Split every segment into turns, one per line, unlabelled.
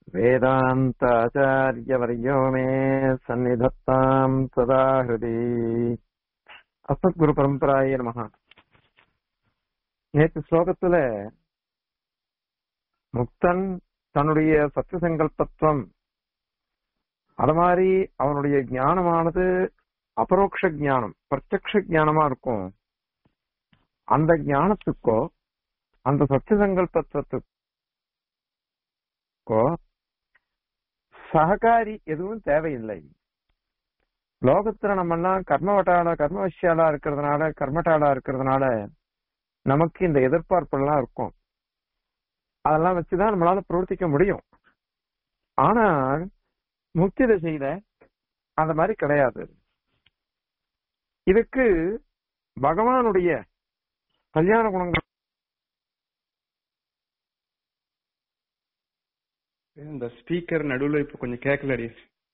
वेदान्ताचार्यवर्यो मे सन्निधत्ताम् सदा हृदि அசத்குரு நமஹ நேற்று ஸ்லோகத்துல முக்தன் தன்னுடைய சத்திய சங்கல்பத்துவம் அது மாதிரி அவனுடைய ஞானமானது அபரோக்ஷ ஞானம் பிரத்யக்ஷ ஞானமா இருக்கும் அந்த ஞானத்துக்கோ அந்த சத்திய சங்கல்பத்துக்கோ சககாரி எதுவும் தேவையில்லை லோகத்துல நம்ம எல்லாம் கர்மவட்டாளா கர்மவசியாலா இருக்கிறதுனால கர்மட்டாளா இருக்கிறதுனால நமக்கு இந்த எதிர்பார்ப்புலாம் இருக்கும் அதெல்லாம் வச்சுதான் நம்மளால பிரவர்த்திக்க முடியும் ஆனால் முக்தி திசையில அந்த மாதிரி கிடையாது இதுக்கு பகவானுடைய கல்யாண குணங்கள்
இந்த ஸ்பீக்கர் நடுவுல இப்ப கொஞ்சம் கேட்கலடி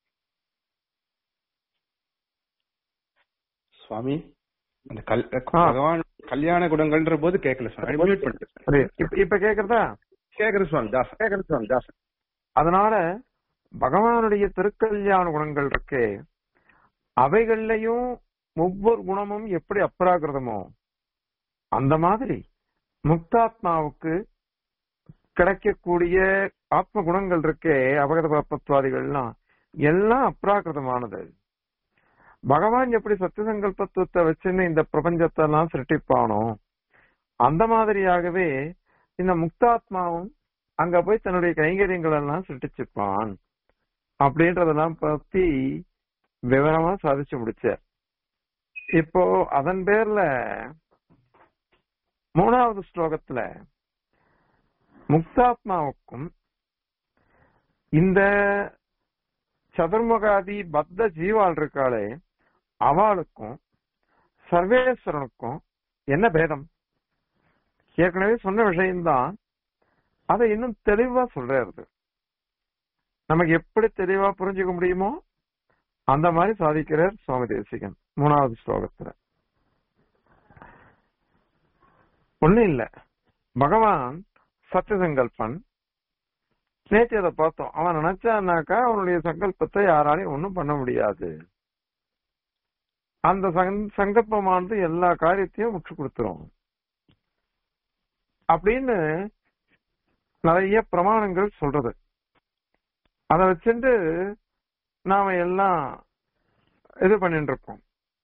சுவாமி அந்த கல் பகவான் கல்யாண குணங்கள்ன்ற போது கேட்கல சுவாமி மியூட் பண்ணிட்டு
சரி, இப்ப இப்ப கேக்குறதா
கேக்குற சுவாமி தாசன் கேக்குற சுவாமி தாசன்
அதனால பகவானுடைய திருக்கல்யாண குணங்கள் இருக்கே அவைகள்லயும் ஒவ்வொரு குணமும் எப்படி அப்ராகிருதமோ அந்த மாதிரி முக்தாத்மாவுக்கு கிடைக்கக்கூடிய ஆத்ம குணங்கள் இருக்கே அபகத பாப்பத்வாதிகள்லாம் எல்லாம் அப்ராகிருதமானது பகவான் எப்படி சத்திய சங்கல்பத்துவத்தை வச்சுன்னு இந்த பிரபஞ்சத்தை எல்லாம் சிருஷ்டிப்பானோ அந்த மாதிரியாகவே இந்த முக்தாத்மாவும் அங்க போய் தன்னுடைய கைங்கரியங்கள் எல்லாம் சிருஷ்டிச்சுப்பான் அப்படின்றதெல்லாம் பத்தி விவரமா சாதிச்சு முடிச்சார் இப்போ அதன் பேர்ல மூணாவது ஸ்லோகத்துல முக்தாத்மாவுக்கும் இந்த சதுர்முகாதி பத்த ஜீவாள் இருக்காளே அவளுக்கும் சர்வேஸ்வரனுக்கும் என்ன பேதம் ஏற்கனவே சொன்ன விஷயம்தான் அதை இன்னும் தெளிவா சொல்றாரு நமக்கு எப்படி தெளிவா புரிஞ்சுக்க முடியுமோ அந்த மாதிரி சாதிக்கிறார் சுவாமி தேசிகன் மூணாவது ஸ்லோகத்துல ஒண்ணு இல்ல பகவான் சத்திய சங்கல்பன் நேற்று அதை பார்த்தோம் அவன் நினைச்சான்னாக்கா அவனுடைய சங்கல்பத்தை யாராலையும் ஒண்ணும் பண்ண முடியாது அந்த சங்க- சங்கல்பமானது எல்லா காரியத்தையும் முற்று கொடுத்துரும் அப்படின்னு நிறைய பிரமாணங்கள் சொல்றது அதை வச்சுட்டு நாம எல்லாம் இது பண்ணிட்டு இருக்கோம்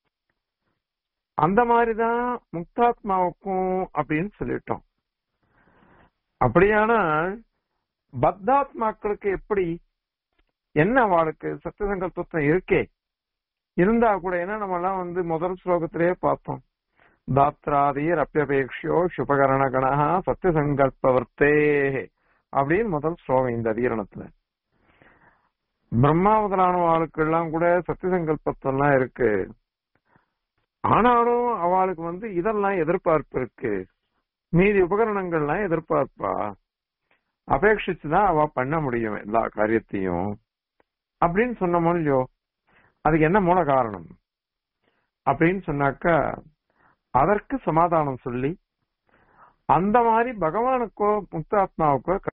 அந்த மாதிரிதான் முக்தாத்மாவுக்கும் அப்படின்னு சொல்லிட்டோம் அப்படியானால் பத்தாத்மாக்களுக்கு எப்படி என்ன அவளுக்கு சத்திய சங்கல்பத்தம் இருக்கே இருந்தா கூட ஏன்னா நம்ம எல்லாம் வந்து முதல் ஸ்லோகத்திலேயே பார்த்தோம் தாத்ராதீர் அப்பியபேக்ஷோ சுபகரண கணா சத்திய சங்கல்பவர்த்தே அப்படின்னு முதல் ஸ்லோகம் இந்த அதீரணத்துல பிரம்மா முதலான ஆளுக்கெல்லாம் கூட சத்திய சங்கல்பத்தெல்லாம் இருக்கு ஆனாலும் அவளுக்கு வந்து இதெல்லாம் எதிர்பார்ப்பு இருக்கு மீதி உபகரணங்கள்லாம் எதிர்பார்ப்பா அபேட்சிச்சுதான் அவ பண்ண முடியும் எல்லா காரியத்தையும் அப்படின்னு சொன்னோமோ இல்லையோ அதுக்கு என்ன மூல காரணம் அப்படின்னு சொன்னாக்கா அதற்கு சமாதானம் சொல்லி அந்த மாதிரி பகவானுக்கோ முக்தாத்மாவுக்கோ க-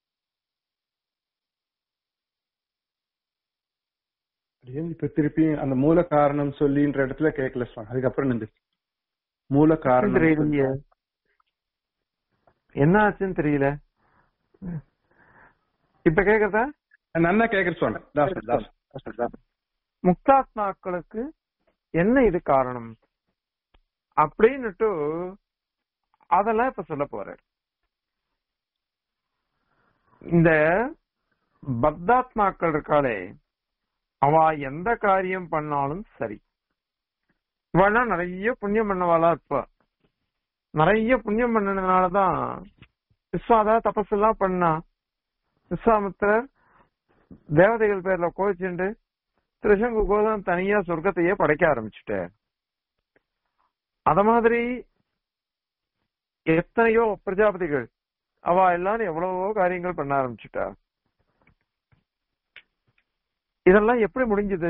ஏன் இப்ப திருப்பி அந்த மூல காரணம் சொல்லின்ற இடத்துல கேட்கல சுவாமி அதுக்கப்புறம் நின்று மூல காரணம்
தெரியலையே என்ன ஆச்சுன்னு தெரியல இப்ப கேக்குறதா
நன்னா கேக்குற சுவாமி தாசன் தாசன் தாசன் தாசன்
முக்தாத்மாக்களுக்கு என்ன இது காரணம் அப்படின்னுட்டு அதெல்லாம் இப்ப சொல்ல போறார் இந்த பத்தாத்மாக்கள் இருக்காளே அவ எந்த காரியம் பண்ணாலும் சரி இவனா நிறைய புண்ணியம் பண்ணவாளா இருப்பா நிறைய புண்ணியம் பண்ணதுனாலதான் விஸ்வாதா தபஸ் எல்லாம் பண்ணா விஸ்வாமித்திரர் தேவதைகள் பேர்ல கோவிச்சுண்டு திருசங்கு கோதம் தனியா சொர்க்கத்தையே படைக்க ஆரம்பிச்சுட்டார் அத மாதிரி எத்தனையோ பிரஜாபதிகள் அவ எல்லாரும் எவ்வளவோ காரியங்கள் பண்ண ஆரம்பிச்சுட்டா இதெல்லாம் எப்படி முடிஞ்சது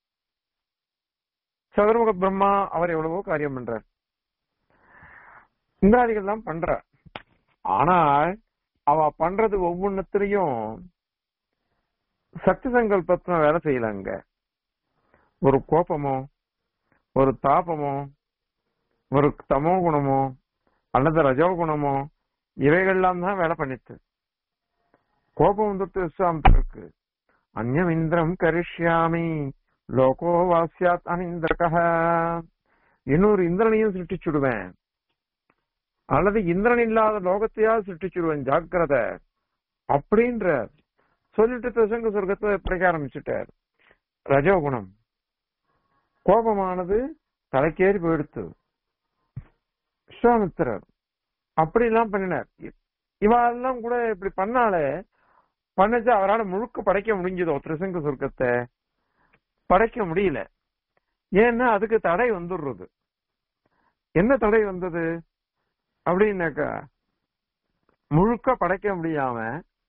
சதுர்முக பிரம்மா அவர் எவ்வளவோ காரியம் பண்றார் இந்தாதிகள் எல்லாம் பண்றார் ஆனால் அவ பண்றது ஒவ்வொன்னத்திலையும் சக்தி சங்கல்பத்தின வேலை செய்யலங்க ஒரு கோபமோ ஒரு தாபமோ ஒரு தமோ குணமோ அல்லது ரஜோ குணமோ இவைகள்லாம் தான் வேலை பண்ணிச்சு கோபம் வந்துட்டு விஸ்வாமித்திற்கு அந்யம் இந்திரம் கரிஷ்யாமி லோகோ வாசியாத் அனிந்திரக இன்னொரு இந்திரனையும் சிருஷ்டிச்சுடுவேன் அல்லது இந்திரன் இல்லாத லோகத்தையாவது சிருஷ்டிச்சுடுவேன் ஜாக்கிரத அப்படின்ற சொல்லிட்டு திசங்க சொர்க்கத்தை பிடிக்க ஆரம்பிச்சுட்டார் ரஜோகுணம் கோபமானது தலைக்கேறி போயிடுத்து விஸ்வாமித்திரர் அப்படிலாம் பண்ணினார் இவெல்லாம் கூட இப்படி பண்ணாலே பண்ணச்சு அவரால் முழுக்க படைக்க முடிஞ்சதோ திரிசங்க சொர்க்கத்தை படைக்க முடியல ஏன்னா அதுக்கு தடை வந்துடுறது என்ன தடை வந்தது அப்படின்னாக்கா முழுக்க படைக்க முடியாம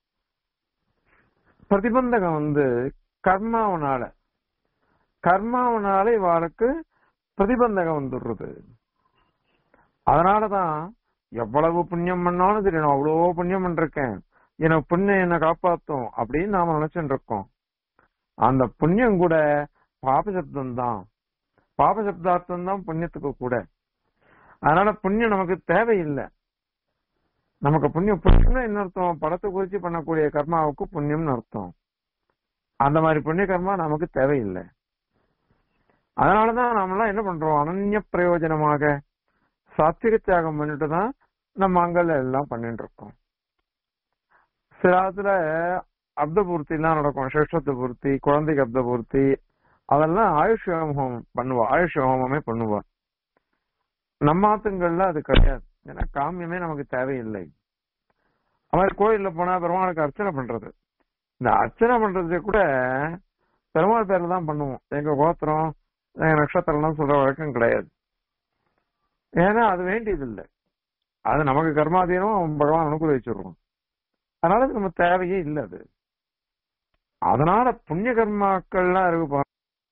பிரதிபந்தகம் வந்து கர்மாவனால கர்மாவனால இவாளுக்கு பிரதிபந்தகம் வந்துடுறது அதனாலதான் எவ்வளவு புண்ணியம் பண்ணாலும் சரி நான் அவ்வளவோ புண்ணியம் பண்ணிருக்கேன் எனக்கு புண்ணியம் என்ன காப்பாத்தும் அப்படின்னு நாம நினைச்சுட்டு இருக்கோம் அந்த புண்ணியம் கூட பாபசப்தம் தான் பாபசப்தார்த்தம் தான் புண்ணியத்துக்கு கூட அதனால புண்ணியம் நமக்கு தேவையில்லை நமக்கு புண்ணியம் புண்ணியம்னா என்ன அர்த்தம் படத்தை குறிச்சு பண்ணக்கூடிய கர்மாவுக்கு புண்ணியம்னு அர்த்தம் அந்த மாதிரி புண்ணிய கர்மா நமக்கு தேவையில்லை அதனாலதான் நாமெல்லாம் என்ன பண்றோம் அனன்ய பிரயோஜனமாக சாத்விக தியாகம் பண்ணிட்டு தான் நம்ம அங்கல்ல எல்லாம் பண்ணிட்டு இருக்கோம் சில இடத்துல அப்த பூர்த்தி எல்லாம் நடக்கும் சிரேஷ்டத்த பூர்த்தி குழந்தைக்கு அப்த பூர்த்தி அதெல்லாம் ஆயுஷ் ஹோமம் பண்ணுவா ஆயுஷ் ஹோமமே பண்ணுவா நம்ம ஆத்துங்கள்ல அது கிடையாது ஏன்னா காமியமே நமக்கு தேவையில்லை அவர் கோயில்ல போனா பெருமாளுக்கு அர்ச்சனை பண்றது இந்த அர்ச்சனை பண்றது கூட பெருமாள் பேர்ல தான் பண்ணுவோம் எங்க கோத்திரம் எங்க நட்சத்திரம்லாம் சொல்ற வழக்கம் கிடையாது ஏன்னா அது வேண்டியது இல்லை அது நமக்கு கர்மாதீனம் பகவான் அனுகூலிச்சிடுறோம் அதனால அது நம்ம தேவையே இல்லை அது அதனால புண்ணிய கர்மாக்கள்லாம் இருக்கு பா-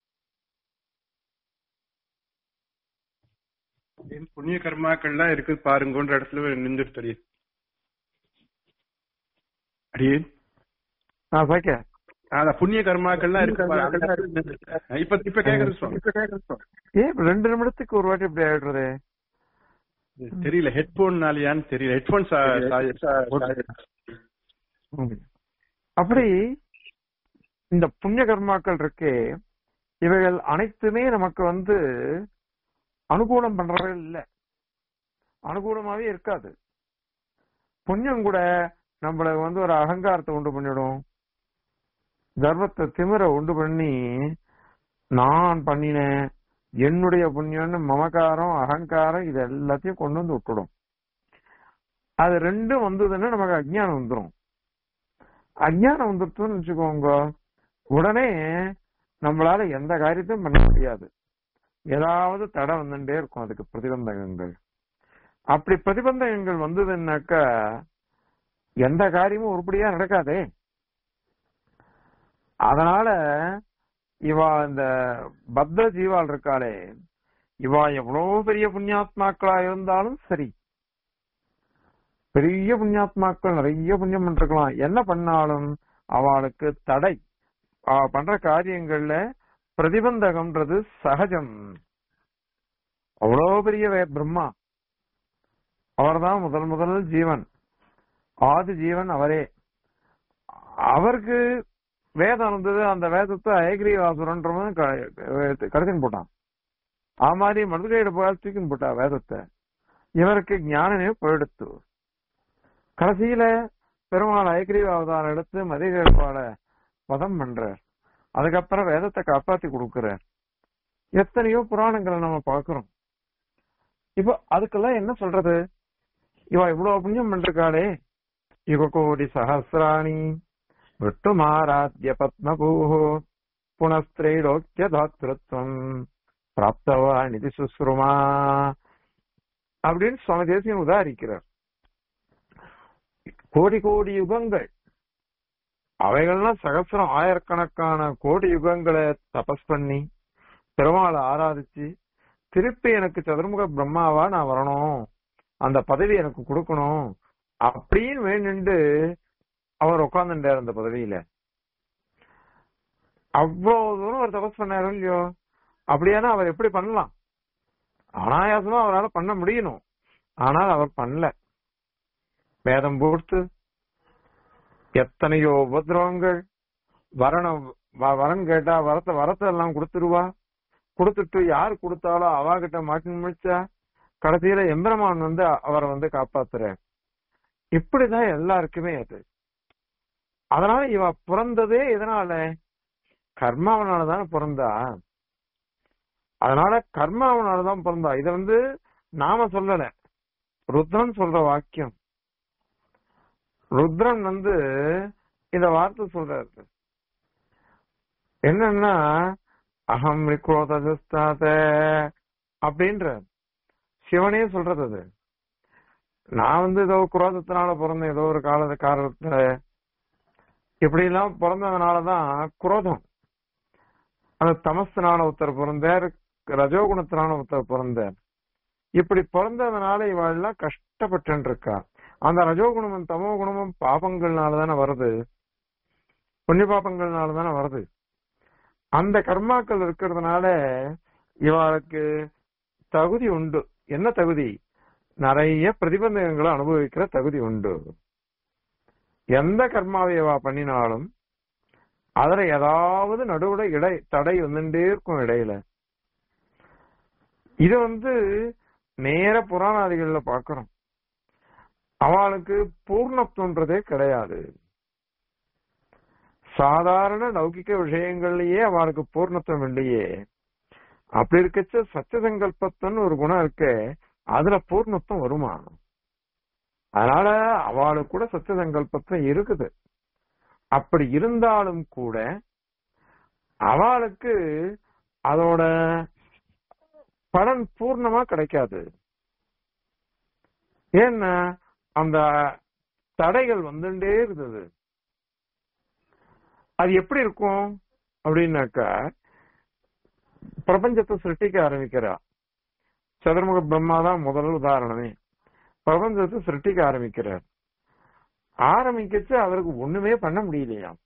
புண்ணிய கர்மாக்கள்லாம் இருக்கு பாருங்கன்ற இடத்துல நின்றுட்டு தெரியும் அடியே
நான் சாக்க
அத புண்ணிய கர்மாக்கள்லாம் இருக்கு பாரு. இப்ப இப்ப கேக்குறது சுவாமி.
ஏன் இப்ப ரெண்டு நிமிடத்துக்கு ஒரு வாட்டி இப்படி ஆயிடுறது
தெரியல ஹெட்போன்னாலயான்னு தெரியல ஹெட்போன்
அப்படி இந்த புண்ணிய கர்மாக்கள் இருக்கே இவைகள் அனைத்துமே நமக்கு வந்து அனுகூலம் பண்றவே இல்ல அனுகூலமாவே இருக்காது புண்ணியம் கூட நம்மள வந்து ஒரு அகங்காரத்தை உண்டு பண்ணிடும் கர்வத்தை திமிர உண்டு பண்ணி நான் பண்ணினேன் என்னுடைய புண்ணியம்னு மமகாரம் அகங்காரம் இது எல்லாத்தையும் கொண்டு வந்து விட்டுடும் அது ரெண்டும் வந்ததுன்னா நமக்கு அஜ்ஞானம் வந்துடும் அஜ்ஞானம் வந்துருச்சுன்னு வச்சுக்கோங்க உடனே நம்மளால எந்த காரியத்தையும் பண்ண முடியாது ஏதாவது தடை வந்துட்டே இருக்கும் அதுக்கு பிரதிபந்தகங்கள் அப்படி பிரதிபந்தகங்கள் வந்ததுன்னாக்கா எந்த காரியமும் உருப்படியா நடக்காதே அதனால இவா இந்த பத்ர ஜீவால் இருக்காளே இவா எவ்வளவு பெரிய புண்ணியாத்மாக்களா இருந்தாலும் சரி பெரிய புண்ணியாத்மாக்கள் நிறைய புண்ணியம் பண்ணிருக்கலாம் என்ன பண்ணாலும் அவளுக்கு தடை அவ பண்ற காரியங்கள்ல பிரதிபந்தகம்ன்றது சகஜம் அவ்வளோ பெரிய வே- பிரம்மா அவர்தான் முதல் முதல் ஜீவன் ஆதி ஜீவன் அவரே அவருக்கு வேதம் இருந்தது அந்த வேதத்தை ஐகிரீவாசுரன்றவன் கடத்தின்னு போட்டான் ஆ மாதிரி மதுரையிட போய் தூக்கின்னு போட்டா வேதத்தை இவருக்கு ஞானமே போயிடுத்து கடைசியில பெருமாள் ஐகிரீவ அவதாரம் எடுத்து மதிகேழ்பாட வதம் பண்றார் அதுக்கப்புறம் வேதத்தை காப்பாத்தி கொடுக்கிறார் எத்தனையோ புராணங்களை நம்ம பார்க்கிறோம் இப்போ அதுக்கெல்லாம் என்ன சொல்றது இவ இவ்வளவு புண்ணியம் பண்றாளே யுக கோடி சஹசிராணி விட்டுமாராத்ய பத்மபூஹோ புனஸ்திரைலோக்கிய தாத்திருத்வம் பிராப்தவா நிதி சுஸ்ருமா அப்படின்னு சுவாமி தேசியம் உதாரிக்கிறார் கோடி கோடி யுகங்கள் அவைகள்லாம் சகசிரம் ஆயிரக்கணக்கான கோடி யுகங்களை தபஸ் பண்ணி பெருமாளை ஆராதிச்சு திருப்பி எனக்கு சதுர்முக பிரம்மாவா நான் வரணும் அந்த பதவி எனக்கு கொடுக்கணும் அப்படின்னு வேணுண்டு அவர் உட்கார்ந்துட்டார் அந்த பதவியில அவ்வளவு தூரம் ஒரு தபஸ் பண்ணாரு இல்லையோ அப்படியானா அவர் எப்படி பண்ணலாம் அனாயாசமா அவரால் பண்ண முடியணும் ஆனால் அவர் பண்ணல வேதம் போட்டு எத்தனையோ உபதிரவங்கள் வரணம் வ- வரன் கேட்டா வரத்தை வரத்தை எல்லாம் கொடுத்துருவா கொடுத்துட்டு யார் கொடுத்தாலோ அவாகிட்ட மாட்டின் முடிச்சா கடைசியில எம்பெருமான் வந்து அவரை வந்து காப்பாத்துற இப்படிதான் எல்லாருக்குமே அது அதனால இவ பிறந்ததே எதனால கர்மாவனாலதானே பிறந்தா அதனால கர்மாவனாலதான் பிறந்தா இத வந்து நாம சொல்லல ருத்ரன் சொல்ற வாக்கியம் ருத்ரன் வந்து இந்த வார்த்தை சொல்றாரு என்னன்னா அகம் விக்ரோதஸ்தாத அப்படின்ற சிவனே சொல்றது அது நான் வந்து ஏதோ குரோதத்தினால பிறந்தேன் ஏதோ ஒரு கால காரணத்துல இப்படி எல்லாம் பிறந்ததுனாலதான் குரோதம் அந்த தமஸ்தனான ஒருத்தர் பிறந்தார் ரஜோகுணத்தினான ஒருத்தர் பிறந்தார் இப்படி பிறந்ததுனால இவள் எல்லாம் கஷ்டப்பட்டு இருக்கா அந்த ரஜோகுணமும் தமோ குணமும் பாபங்கள்னால தானே வருது புண்ணிய பாபங்கள்னால தானே வருது அந்த கர்மாக்கள் இருக்கிறதுனால இவளுக்கு தகுதி உண்டு என்ன தகுதி நிறைய பிரதிபந்தகங்களை அனுபவிக்கிற தகுதி உண்டு எந்த கர்மாவை இவ பண்ணினாலும் அதுல ஏதாவது நடுவுல இடை தடை வந்துட்டே இருக்கும் இடையில இது வந்து நேர புராணாதிகள்ல பாக்குறோம் அவளுக்கு பூர்ணத்துவன்றதே கிடையாது சாதாரண லௌகிக விஷயங்கள்லயே அவளுக்கு பூர்ணத்துவம் இல்லையே அப்படி இருக்கச்ச சத்திய சங்கல்பத்தன்னு ஒரு குணம் இருக்கு அதுல பூர்ணத்துவம் வருமா அதனால அவளுக்கு கூட சத்திய சங்கல்பத்துவம் இருக்குது அப்படி இருந்தாலும் கூட அவளுக்கு அதோட பலன் பூர்ணமா கிடைக்காது ஏன்னா அந்த தடைகள் வந்துட்டே இருந்தது அது எப்படி இருக்கும் அப்படின்னாக்கா பிரபஞ்சத்தை சிருஷ்டிக்க ஆரம்பிக்கிறா சதுர்முக பிரம்மா தான் முதல் உதாரணமே பிரபஞ்சத்தை சிருஷ்டிக்க ஆரம்பிக்கிறார் ஆரம்பிக்கச்சு அவருக்கு ஒண்ணுமே பண்ண முடியலையாம்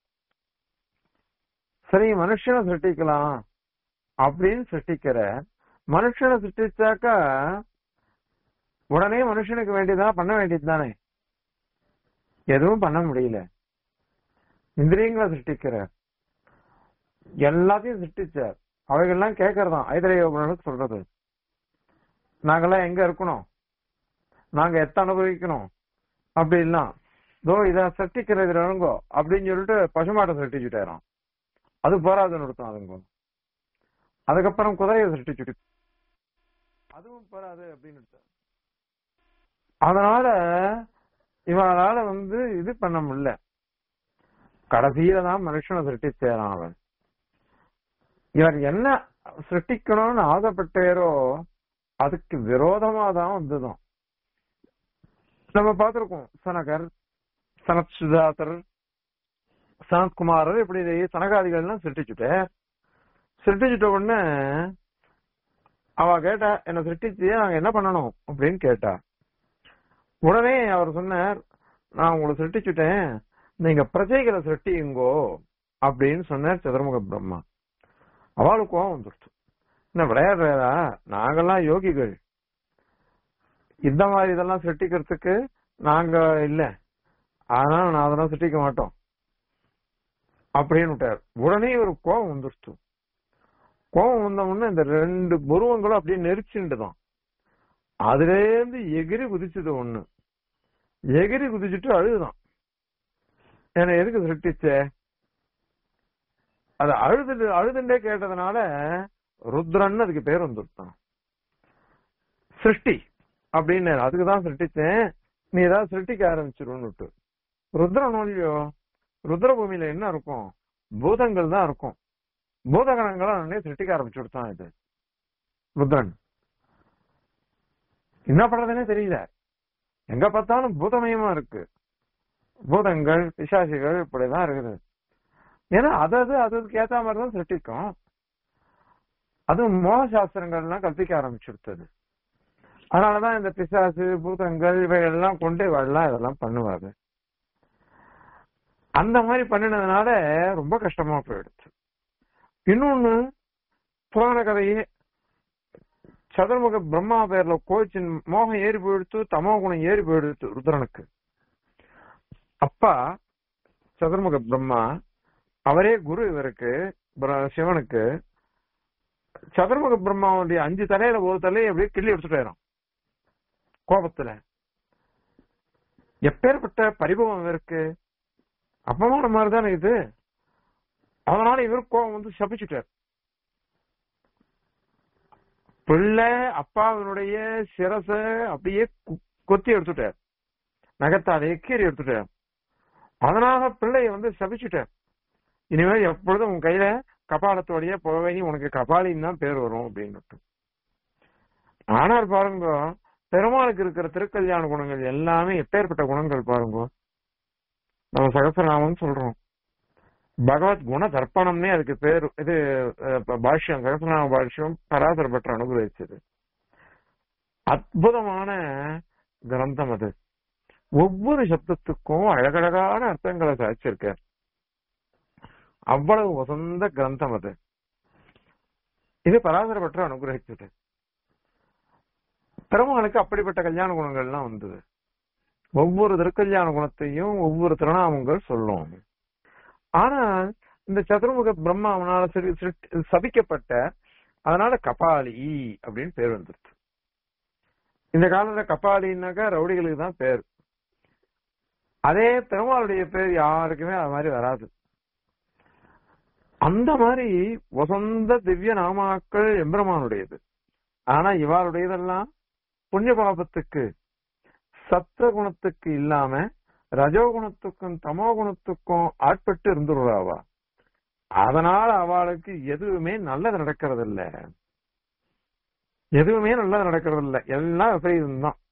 சரி மனுஷனை சிருஷ்டிக்கலாம் அப்படின்னு சிருஷ்டிக்கிற மனுஷனை சிருஷ்டிச்சாக்கா உடனே மனுஷனுக்கு வேண்டியதா பண்ண வேண்டியது தானே எதுவும் பண்ண முடியல இந்திரியங்களை சிருஷ்டிக்கிறார் எல்லாத்தையும் சிருஷ்டிச்சார் அவைகள்லாம் கேட்கறதாம் ஐதரயோகனுக்கு சொல்றது நாங்கெல்லாம் எங்க இருக்கணும் நாங்க எத்த அனுபவிக்கணும் அப்படின்லாம் தோ இத சிருஷ்டிக்கிறது இறங்கோ அப்படின்னு சொல்லிட்டு பசுமாட்டை சிருஷ்டிச்சுட்டாராம் அது போராதுன்னு அர்த்தம் அதுங்க அதுக்கப்புறம் குதிரையை சிருஷ்டிச்சுட்டு அதுவும் போராது அப்படின்னு அர்த்தம். அதனால இவனால வந்து இது பண்ண முடியல கடைசியில தான் மனுஷனை சிருஷ்டிச்சேரான் அவன் இவர் என்ன சிருஷ்டிக்கணும்னு ஆசைப்பட்டாரோ அதுக்கு விரோதமா தான் வந்துதான் நம்ம பார்த்திருக்கோம் சனகர் சனத் சுதாதர் சனத்குமாரர் இப்படி சனகாதிகள்லாம் சிருஷ்டிச்சுட்டார் சிருஷ்டிச்சுட்ட உடனே அவ கேட்டா என்ன சிருஷ்டிச்சு நாங்க என்ன பண்ணணும் அப்படின்னு கேட்டா உடனே அவர் சொன்னார் நான் உங்களை சிருஷ்டிச்சுட்டேன் நீங்க பிரஜைகளை சிருஷ்டியுங்கோ அப்படின்னு சொன்னார் சதுர்முக பிரம்மா அவளுக்கு கோவம் வந்துருச்சு என்ன விளையாடுறா நாங்கெல்லாம் யோகிகள் இந்த மாதிரி இதெல்லாம் சிருஷ்டிக்கிறதுக்கு நாங்க இல்ல அதனால நான் அதெல்லாம் சிருஷ்டிக்க மாட்டோம் அப்படின்னு விட்டார் உடனே ஒரு கோபம் வந்துருச்சு கோபம் வந்த உடனே இந்த ரெண்டு புருவங்களும் அப்படியே நெரிச்சுண்டுதான் அதுல இருந்து எகிரி குதிச்சது ஒண்ணு எகிரி குதிச்சுட்டு அழுதுதான் என்ன எதுக்கு சிருஷ்டிச்ச அது அழுது அழுதுண்டே கேட்டதுனால ருத்ரன் அதுக்கு பேர் வந்துருத்தான் சிருஷ்டி அப்படின்னு அதுக்குதான் சிருஷ்டிச்சேன் நீ ஏதாவது சிருஷ்டிக்க ஆரம்பிச்சிருன்னு ருத்ரன் இல்லையோ ருத்ர பூமியில என்ன இருக்கும் பூதங்கள் தான் இருக்கும் பூதகணங்களை உடனே சிருஷ்டிக்க ஆரம்பிச்சு கொடுத்தான் இது ருத்ரன் என்ன பண்றதுன்னே தெரியல எங்க பார்த்தாலும் பூதமயமா இருக்கு பூதங்கள் பிசாசிகள் இப்படிதான் இருக்குது ஏன்னா அது அது அதுக்கு ஏத்த மாதிரி தான் சிருஷ்டிக்கும் அது மோக சாஸ்திரங்கள்லாம் கற்பிக்க ஆரம்பிச்சுடுத்தது அதனாலதான் இந்த பிசாசு பூதங்கள் இவைகள்லாம் கொண்டு வரலாம் இதெல்லாம் பண்ணுவாங்க அந்த மாதிரி பண்ணினதுனால ரொம்ப கஷ்டமா போயிடுச்சு இன்னொன்னு புராண கதையே சதுர்முக பிரம்மா பேர்ல கோச்சின் மோகம் ஏறி போயிடுத்து தமோ குணம் ஏறி போயிடுத்து ருத்ரனுக்கு அப்பா சதுர்முக பிரம்மா அவரே குரு இவருக்கு பிர- சிவனுக்கு சதுர்முக பிரம்மாவுடைய அஞ்சு தலையில ஒரு தலையை அப்படியே கிள்ளி எடுத்துட்டாராம் கோபத்துல எப்பேற்பட்ட பரிபவம் இவருக்கு அப்பமான மாதிரிதானே இது அதனால இவர் கோபம் வந்து சபிச்சுட்டார் பிள்ளை அப்பாவினுடைய சிரச அப்படியே கு- கொத்தி எடுத்துட்டார் நகத்தாலே கீறி எடுத்துட்டார் அதனால பிள்ளைய வந்து சபிச்சுட்டார் இனிமேல் எப்பொழுதும் உன் கையில கபாலத்தோடய போவே நீ உனக்கு கபாலின்னு தான் பேர் வரும் அப்படின்னு ஆனால் பாருங்க பெருமாளுக்கு இருக்கிற திருக்கல்யாண குணங்கள் எல்லாமே எப்பேற்பட்ட குணங்கள் பாருங்க நம்ம சகசரநாமம் சொல்றோம் பகவத் குண தர்ப்பணம்னே அதுக்கு பேர் இது அஹ், பாஷ்யம் சகசரநாம பாஷ்யம் பராசர பற்ற அனுகிரகிச்சது அற்புதமான கிரந்தம் அது ஒவ்வொரு சப்தத்துக்கும் அழகழகான அர்த்தங்களை சாதிச்சிருக்கார் அவ்வளவு வசந்த கிரந்தம் அது இது பராசர பற்ற அனுகிரகிச்சது பெருமாளுக்கு அப்படிப்பட்ட கல்யாண குணங்கள்லாம் வந்தது ஒவ்வொரு திருக்கல்யாண குணத்தையும் ஒவ்வொரு திருநாமங்கள் சொல்லும் ஆனால் இந்த சதுர்முக பிரம்மாவனால சிறு- சிறு- சபிக்கப்பட்ட அதனால கபாலி அப்படின்னு பேர் வந்துருச்சு இந்த காலத்துல கபாலின்னாக்கா ரவுடிகளுக்கு தான் பேர் அதே பெருமாளுடைய பேர் யாருக்குமே அது மாதிரி வராது அந்த மாதிரி வசந்த திவ்ய நாமாக்கள் எம்பெருமானுடையது ஆனா இவாளுடையதெல்லாம் புண்ணிய பாபத்துக்கு சத்த குணத்துக்கு இல்லாம ரஜோ குணத்துக்கும் தமோ குணத்துக்கும் ஆட்பட்டு இருந்துருவாவா அதனால அவளுக்கு எதுவுமே நல்லது நடக்கிறது இல்ல எதுவுமே நல்லது நடக்கிறது இல்ல எல்லாம் விபரீதம் தான்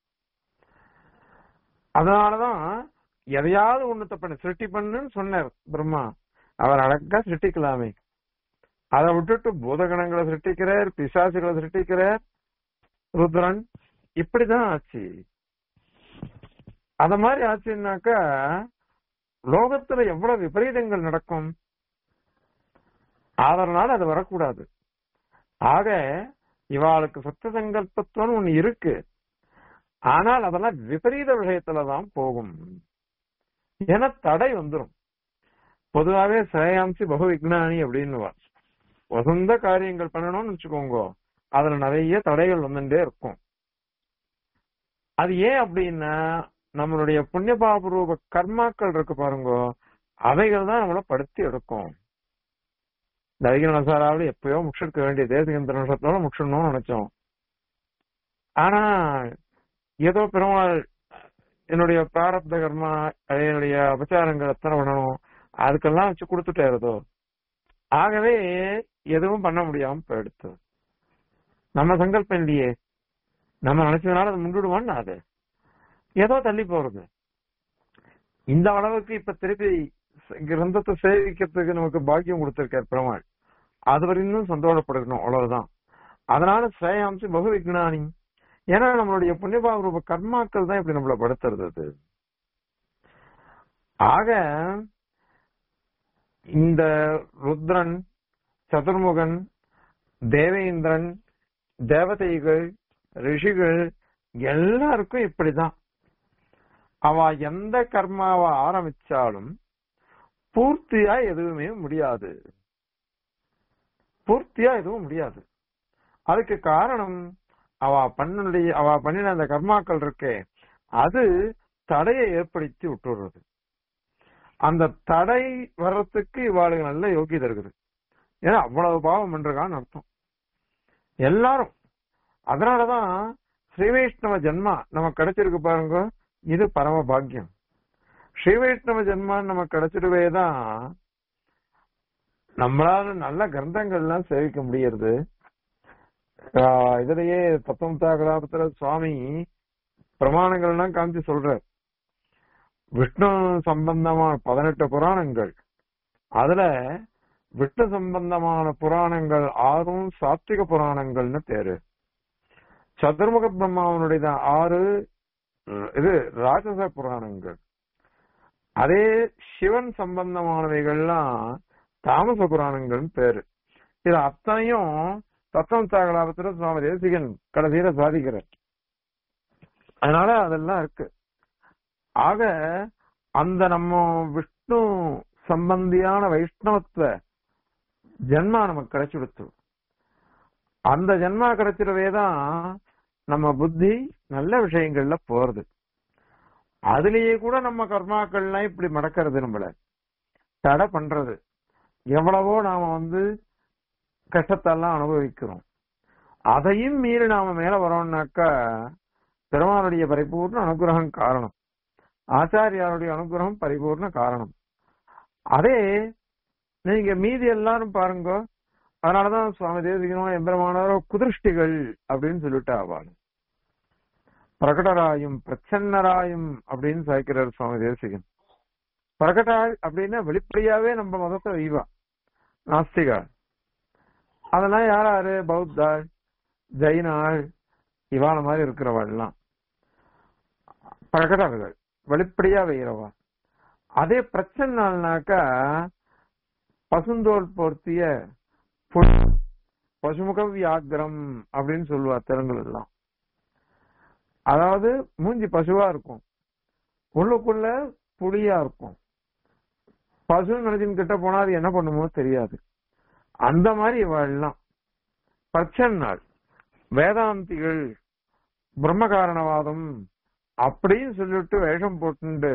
அதனாலதான் எதையாவது ஒண்ணு பண்ணு சிருஷ்டி பண்ணுன்னு சொன்னார் பிரம்மா அவர் அழகா சிருஷ்டிக்கலாமே அதை விட்டுட்டு பூதகணங்களை சிருஷ்டிக்கிறார் பிசாசுகளை சிருஷ்டிக்கிறார் ருத்ரன் இப்படிதான் ஆச்சு அத மாதிரி ஆச்சுன்னாக்கா லோகத்துல எவ்வளவு விபரீதங்கள் நடக்கும் அதனால அது வரக்கூடாது ஆக இவாளுக்கு சத்த சங்கல்பத்துவம் ஒண்ணு இருக்கு ஆனால் அதெல்லாம் விபரீத விஷயத்துலதான் போகும் என தடை வந்துரும் பொதுவாவே சேயாம்சி பகு விக்னானி அப்படின்னு வசந்த காரியங்கள் பண்ணணும்னு வச்சுக்கோங்க அதுல நிறைய தடைகள் வந்துட்டே இருக்கும் அது ஏன் அப்படின்னா நம்மளுடைய புண்ணிய பாபரூப கர்மாக்கள் இருக்கு பாருங்க அவைகள் தான் நம்மள படுத்தி எடுக்கும் இந்த அதிக நசாராவில் எப்பயோ முக்ஷிருக்க வேண்டிய தேசிகந்த நிமிஷத்தோட முக்ஷணும்னு நினைச்சோம் ஆனா ஏதோ பெருமாள் என்னுடைய பிராரப்த கர்மா என்னுடைய அபச்சாரங்கள் எத்தனை பண்ணணும் அதுக்கெல்லாம் வச்சு கொடுத்துட்டாரு ஏதோ ஆகவே எதுவும் பண்ண முடியாம போயிடுத்து நம்ம சங்கல்பம் இல்லையே நம்ம நினைச்சதுனால அது முன்னிடுவான்னு அது ஏதோ தள்ளி போறது இந்த அளவுக்கு இப்ப திருப்பி கிரந்தத்தை சேவிக்கிறதுக்கு நமக்கு பாக்கியம் கொடுத்திருக்கார் பெருமாள் அது வரையும் சந்தோஷப்படணும் அவ்வளவுதான் அதனால ஸ்ரேயாம்சி பகு விக்னானி ஏன்னா நம்மளுடைய புண்ணியபாவ ரூப கர்மாக்கள் தான் இப்படி நம்மள படுத்துறது அது ஆக இந்த ருத்ரன் சதுர்முகன் தேவேந்திரன் தேவதைகள் ரிஷிகள் எல்லாருக்கும் இப்படிதான் அவ எந்த கர்மாவை ஆரம்பிச்சாலும் பூர்த்தியா எதுவுமே முடியாது பூர்த்தியா எதுவும் முடியாது அதுக்கு காரணம் அவ பண்ணுடைய அவ பண்ணின அந்த கர்மாக்கள் இருக்கே அது தடையை ஏற்படுத்தி விட்டுடுறது அந்த தடை வர்றதுக்கு இவாளுக்கு நல்ல யோகியதை இருக்குது ஏன்னா அவ்வளவு பாவம் பண்றான்னு அர்த்தம் எல்லாரும் அதனாலதான் ஸ்ரீ வைஷ்ணவ ஜென்மா நமக்கு கிடைச்சிருக்கு பாருங்க இது பரம பாக்கியம் ஸ்ரீ வைஷ்ணவ ஜென்மா நமக்கு கிடைச்சிருவே தான் நம்மளால நல்ல கிரந்தங்கள்லாம் சேவிக்க முடியறது ஆஹ் இதுலயே தத்துவத்தா கலாபத்துல சுவாமி பிரமாணங்கள்லாம் காமிச்சு சொல்றார் விஷ்ணு சம்பந்தமான பதினெட்டு புராணங்கள் அதுல விஷ்ணு சம்பந்தமான புராணங்கள் ஆறும் சாத்விக புராணங்கள்னு பேரு சதுர்முக பிரம்மாவனுடைய ஆறு இது ராட்சச புராணங்கள் அதே சிவன் சம்பந்தமானவைகள்லாம் தாமச புராணங்கள்னு பேரு இது அத்தனையும் தத்துவம் சாகலாபத்துல சுவாமி தேசிகன் கடைசியில சாதிக்கிறார் அதனால அதெல்லாம் இருக்கு ஆக அந்த நம்ம விஷ்ணு சம்பந்தியான வைஷ்ணவத்துவ ஜென்மா நமக்கு கிடைச்சுடுத்து அந்த ஜென்மா கிடைச்சிடவே தான் நம்ம புத்தி நல்ல விஷயங்கள்ல போறது அதுலயே கூட நம்ம கர்மாக்கள்லாம் இப்படி மடக்கிறது நம்மள தடை பண்றது எவ்வளவோ நாம வந்து கஷ்டத்தெல்லாம் அனுபவிக்கிறோம் அதையும் மீறி நாம மேல வரோம்னாக்கா பெருமானுடைய பரிபூர்ண அனுகிரகம் காரணம் ஆச்சாரியாருடைய அனுகிரகம் பரிபூர்ண காரணம் அதே நீங்க மீதி எல்லாரும் பாருங்க அதனாலதான் சுவாமி தேசிகனும் எம்பெருமானவரோ குதிருஷ்டிகள் அப்படின்னு சொல்லிட்டு ஆவாங்க பிரகடராயும் பிரச்சன்னராயும் அப்படின்னு சாய்க்கிறார் சுவாமி தேசிகன் பிரகடாள் அப்படின்னா வெளிப்படையாவே நம்ம மதத்தை வைவா நாஸ்திகா அதெல்லாம் யாராரு பௌத்தாள் ஜெயினாள் இவாள மாதிரி இருக்கிறவாள்லாம் பிரகடர்கள் வெளிப்படையா வைகிறவா அதே பிரச்சனைனாக்கா பசுந்தோல் போர்த்திய புல் பசுமுக வியாகிரம் அப்படின்னு சொல்லுவா தெலுங்குல எல்லாம் அதாவது மூஞ்சி பசுவா இருக்கும் உள்ளுக்குள்ள புளியா இருக்கும் பசு நினைச்சின் கிட்ட போனா அது என்ன பண்ணுமோ தெரியாது அந்த மாதிரி இவெல்லாம் பிரச்சன்னாள் வேதாந்திகள் பிரம்ம காரணவாதம் அப்படின்னு சொல்லிட்டு வேஷம் போட்டுண்டு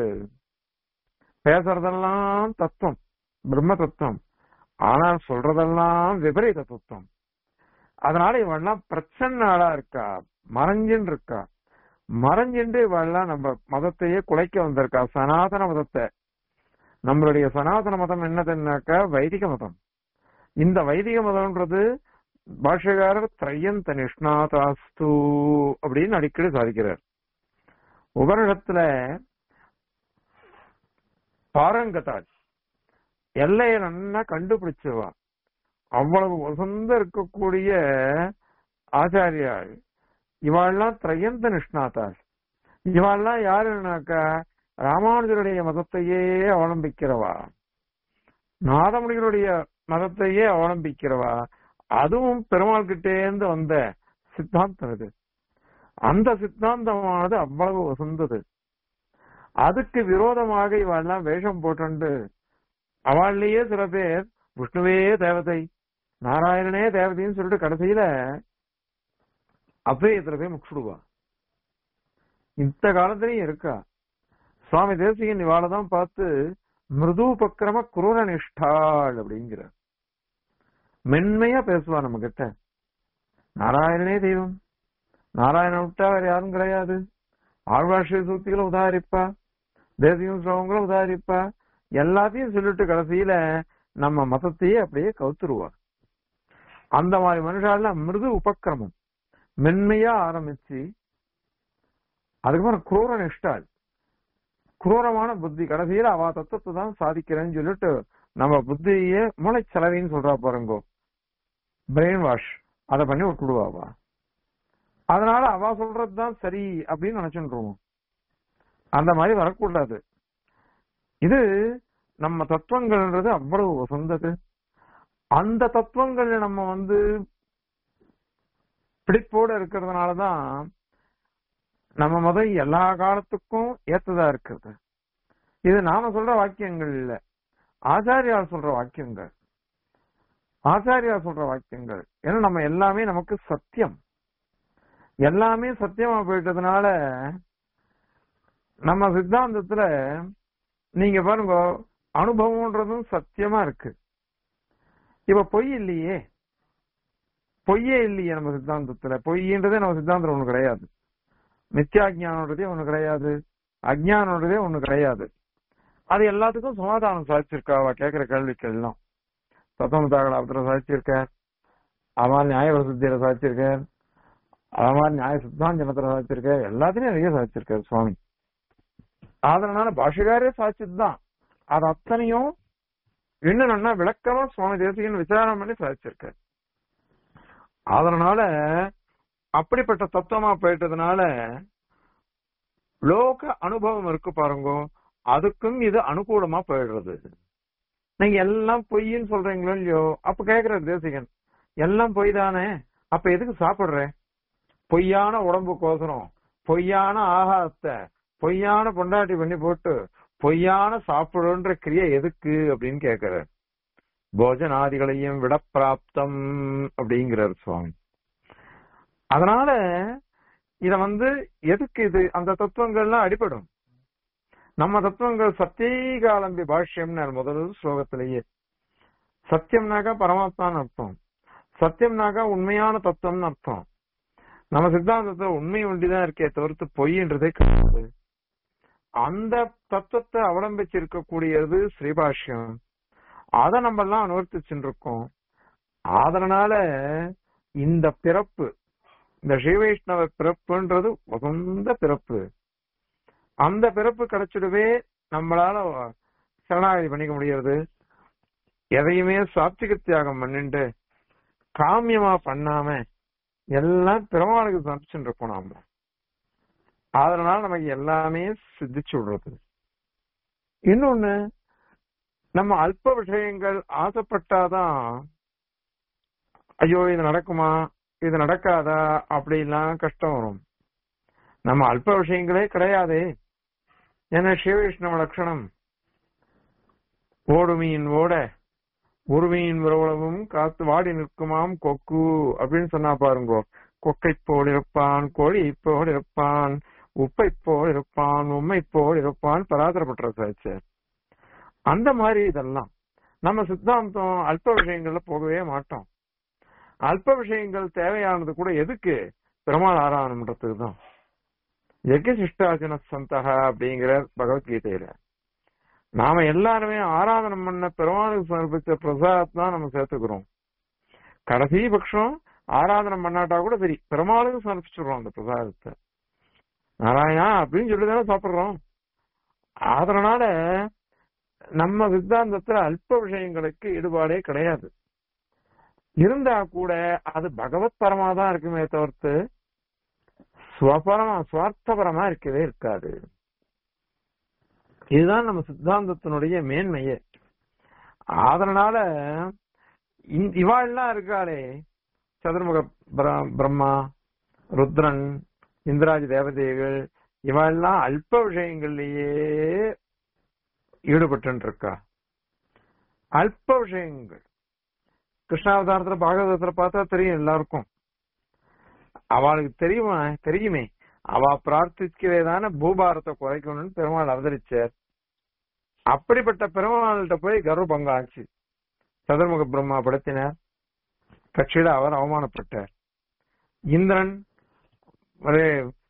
பேசுறதெல்லாம் தத்துவம் பிரம்ம தத்துவம் ஆனால் சொல்றதெல்லாம் விபரீத தத்துவம் அதனால இவெல்லாம் பிரச்சன்னாளா இருக்கா மறைஞ்சுன்னு இருக்கா மறைஞ்சுண்டு இவெல்லாம் நம்ம மதத்தையே குலைக்க வந்திருக்கா சனாதன மதத்தை நம்மளுடைய சனாதன மதம் என்னதுன்னாக்கா வைதிக மதம் இந்த வைதிக மதம்ன்றது பாஷ்யக்காரர் திரையந்த நிஷ்ணாதாஸ்து அப்படின்னு அடிக்கடி சாதிக்கிறார் உபனிடத்துல பாரங்கதாள் எல்லையை நல்லா கண்டுபிடிச்சவா அவ்வளவு வசந்த இருக்கக்கூடிய ஆச்சாரியாள் இவாள்லாம் திரையந்த நிஷ்ணாதாள் இவாள்லாம் யாருன்னாக்கா ராமானுஜருடைய மதத்தையே அவலம்பிக்கிறவா நாதமுனிகளுடைய மதத்தையே அவலம்பிக்கிறவா அதுவும் பெருமாள் கிட்டேந்து வந்த சித்தாந்தம் இது அந்த சித்தாந்தமானது அவ்வளவு வசந்தது அதுக்கு விரோதமாக இவெல்லாம் வேஷம் போட்டு அவள்லயே சில பேர் விஷ்ணுவே தேவதை நாராயணனே தேவதைன்னு சொல்லிட்டு கடைசியில அபேயத்துல போய் முக்கிடுவா இந்த காலத்திலயும் இருக்கா சுவாமி தேசிகன் இவாளதான் பார்த்து மிருதுபக்கிரம குரூர நிஷ்டாள் அப்படிங்கிற மென்மையா பேசுவா நம்ம கிட்ட நாராயணனே தெய்வம் நாராயணன் விட்டா வேற யாரும் கிடையாது ஆழ்வாஷ்ய சூக்திகளை உதாரிப்பா தேசியம் ஸ்லோகங்களை உதாரிப்பா எல்லாத்தையும் சொல்லிட்டு கடைசியில நம்ம மதத்தையே அப்படியே கவுத்துருவா அந்த மாதிரி மனுஷால மிருது உபக்கிரமம் மென்மையா ஆரம்பிச்சு அதுக்கப்புறம் குரூர நிஷ்டாள் குரூரமான புத்தி கடைசியில அவ தத்துவத்தை தான் சாதிக்கிறேன்னு சொல்லிட்டு நம்ம புத்தியே மூளைச்சலவைன்னு சொல்றா பாருங்கோ பிரெயின் வாஷ் அதை பண்ணி விட்டுடுவாவா அதனால அவ சொல்றதுதான் சரி அப்படின்னு நினைச்சுருவோம் அந்த மாதிரி வரக்கூடாது இது நம்ம தத்துவங்கள்ன்றது அவ்வளவு உசந்தது அந்த தத்துவங்கள் நம்ம வந்து பிடிப்போட இருக்கிறதுனாலதான் நம்ம மதம் எல்லா காலத்துக்கும் ஏத்ததா இருக்கிறது இது நாம சொல்ற வாக்கியங்கள் இல்ல ஆச்சாரியார் சொல்ற வாக்கியங்கள் ஆச்சாரியார் சொல்ற வாக்கியங்கள் ஏன்னா நம்ம எல்லாமே நமக்கு சத்தியம் எல்லாமே சத்தியமா போயிட்டதுனால நம்ம சித்தாந்தத்துல நீங்க பாருங்க அனுபவம்ன்றதும் சத்தியமா இருக்கு இப்ப பொய் இல்லையே பொய்யே இல்லையே நம்ம சித்தாந்தத்துல பொய்ன்றதே நம்ம சித்தாந்தம் ஒண்ணு கிடையாது மித்யாஜானன்றதே ஒண்ணு கிடையாது அஜ்ஞானன்றதே ஒண்ணு கிடையாது அது எல்லாத்துக்கும் சமாதானம் சாதிச்சிருக்கா அவ கேட்கிற கேள்விகள் எல்லாம் தத்துவம் தாகலாபத்துல சாதிச்சிருக்கார் அவன் நியாய வசதியில சாதிச்சிருக்கார் அது மாதிரி நியாய சித்தாந்தனத்துல சாதிச்சிருக்கார் எல்லாத்தையும் நிறைய சாதிச்சிருக்காரு சுவாமி அதனால பாஷகாரே சாதிச்சதுதான் அது அத்தனையும் இன்னும் நல்லா விளக்கமா சுவாமி தேசிகன் விசாரம் பண்ணி சாதிச்சிருக்காரு அதனால அப்படிப்பட்ட தத்துவமா போயிட்டதுனால லோக அனுபவம் இருக்கு பாருங்க அதுக்கும் இது அனுகூலமா போயிடுறது நீங்க எல்லாம் பொய்ன்னு சொல்றீங்களோ இல்லையோ அப்ப கேக்குற தேசிகன் எல்லாம் பொய் தானே அப்ப எதுக்கு சாப்பிடுற பொய்யான உடம்புக்கோசரம் பொய்யான ஆகாரத்தை பொய்யான பொண்டாட்டி பண்ணி போட்டு பொய்யான சாப்பிடுன்ற கிரியை எதுக்கு அப்படின்னு கேக்குறார் போஜனாதிகளையும் விட பிராப்தம் அப்படிங்கிறார் சுவாமி அதனால இத வந்து எதுக்கு இது அந்த தத்துவங்கள்லாம் அடிபடும் நம்ம தத்துவங்கள் சத்தியகாலம்பி பாஷ்யம்னார் முதல் ஸ்லோகத்திலேயே சத்தியம்னாக்கா பரமாத்மான்னு அர்த்தம் சத்தியம்னாக்கா உண்மையான தத்துவம்னு அர்த்தம் நம்ம சித்தாந்தத்துல உண்மை ஒண்டிதான் இருக்கே தவிர்த்து பொய்ன்றதே கிடையாது அந்த தத்துவத்தை அவலம்பிச்சு இருக்கக்கூடியது ஸ்ரீபாஷ்யம் அதை நம்ம எல்லாம் அனுவர்த்திச்சுட்டு இருக்கோம் அதனால இந்த பிறப்பு இந்த ஸ்ரீவைஷ்ணவ பிறப்புன்றது உகந்த பிறப்பு அந்த பிறப்பு கிடைச்சிடவே நம்மளால சரணாகதி பண்ணிக்க முடியாது எதையுமே சாத்விக தியாகம் பண்ணிட்டு காமியமா பண்ணாம எல்லாம் பெருமாளுக்கு சமைச்சுட்டு இருக்கோம் நாம அதனால நமக்கு எல்லாமே சித்திச்சு விடுறது இன்னொன்னு நம்ம அல்ப விஷயங்கள் ஆசைப்பட்டாதான் ஐயோ இது நடக்குமா இது நடக்காதா அப்படிலாம் கஷ்டம் வரும் நம்ம அல்ப விஷயங்களே கிடையாதே ஏன்னா சிவவிஷ்ணவ லட்சணம் ஓடுமீன் ஓட உருமீன் உறவுளவும் காத்து வாடி நிற்குமாம் கொக்கு அப்படின்னு சொன்னா பாருங்கோ கொக்கை போல் இருப்பான் கோழி போல் இருப்பான் உப்பை போல் இருப்பான் உண்மை போல் இருப்பான் பராதரப்பட்ட சார் அந்த மாதிரி இதெல்லாம் நம்ம சித்தாந்தம் அல்ப விஷயங்கள்ல போகவே மாட்டோம் அல்ப விஷயங்கள் தேவையானது கூட எதுக்கு பெருமாள் ஆராதனம்ன்றதுக்கு தான் யஜ்ய சிஷ்டாஜன சந்தகா அப்படிங்கிற பகவத்கீதையில நாம எல்லாருமே ஆராதனம் பண்ண பெருமாளுக்கு சமர்ப்பிச்ச பிரசாத் தான் நம்ம சேர்த்துக்கிறோம் கடைசி பட்சம் ஆராதனம் பண்ணாட்டா கூட சரி பெருமாளுக்கு சமர்ப்பிச்சிடுறோம் அந்த பிரசாதத்தை நாராயணா அப்படின்னு சொல்லி தானே சாப்பிடுறோம் அதனால நம்ம சித்தாந்தத்துல அல்ப விஷயங்களுக்கு ஈடுபாடே கிடையாது இருந்தா கூட அது பகவத் பரமா தான் இருக்குமே தவிர்த்து ஸ்வபரமா சுவார்த்தபரமா இருக்கவே இருக்காது இதுதான் நம்ம சித்தாந்தத்தினுடைய மேன்மையே அதனால இவாள்லாம் இருக்காளே சதுர்முக பிரம்மா ருத்ரன் இந்திராஜி தேவதைகள் இவாள்லாம் அல்ப விஷயங்கள்லயே ஈடுபட்டு இருக்கா அல்ப விஷயங்கள் கிருஷ்ணாவதாரத்துல பாகவதத்துல பார்த்தா தெரியும் எல்லாருக்கும் அவளுக்கு தெரியுமா தெரியுமே அவ பிரார்த்திக்கவே தானே பூபாரத்தை குறைக்கணும்னு பெருமாள் அவதரிச்சார் அப்படிப்பட்ட பெருமாள்கிட்ட போய் கர்வபங்கம் ஆச்சு சதுர்முக பிரம்மா படுத்தினார் கட்சியில அவர் அவமானப்பட்டார் இந்திரன் ஒரே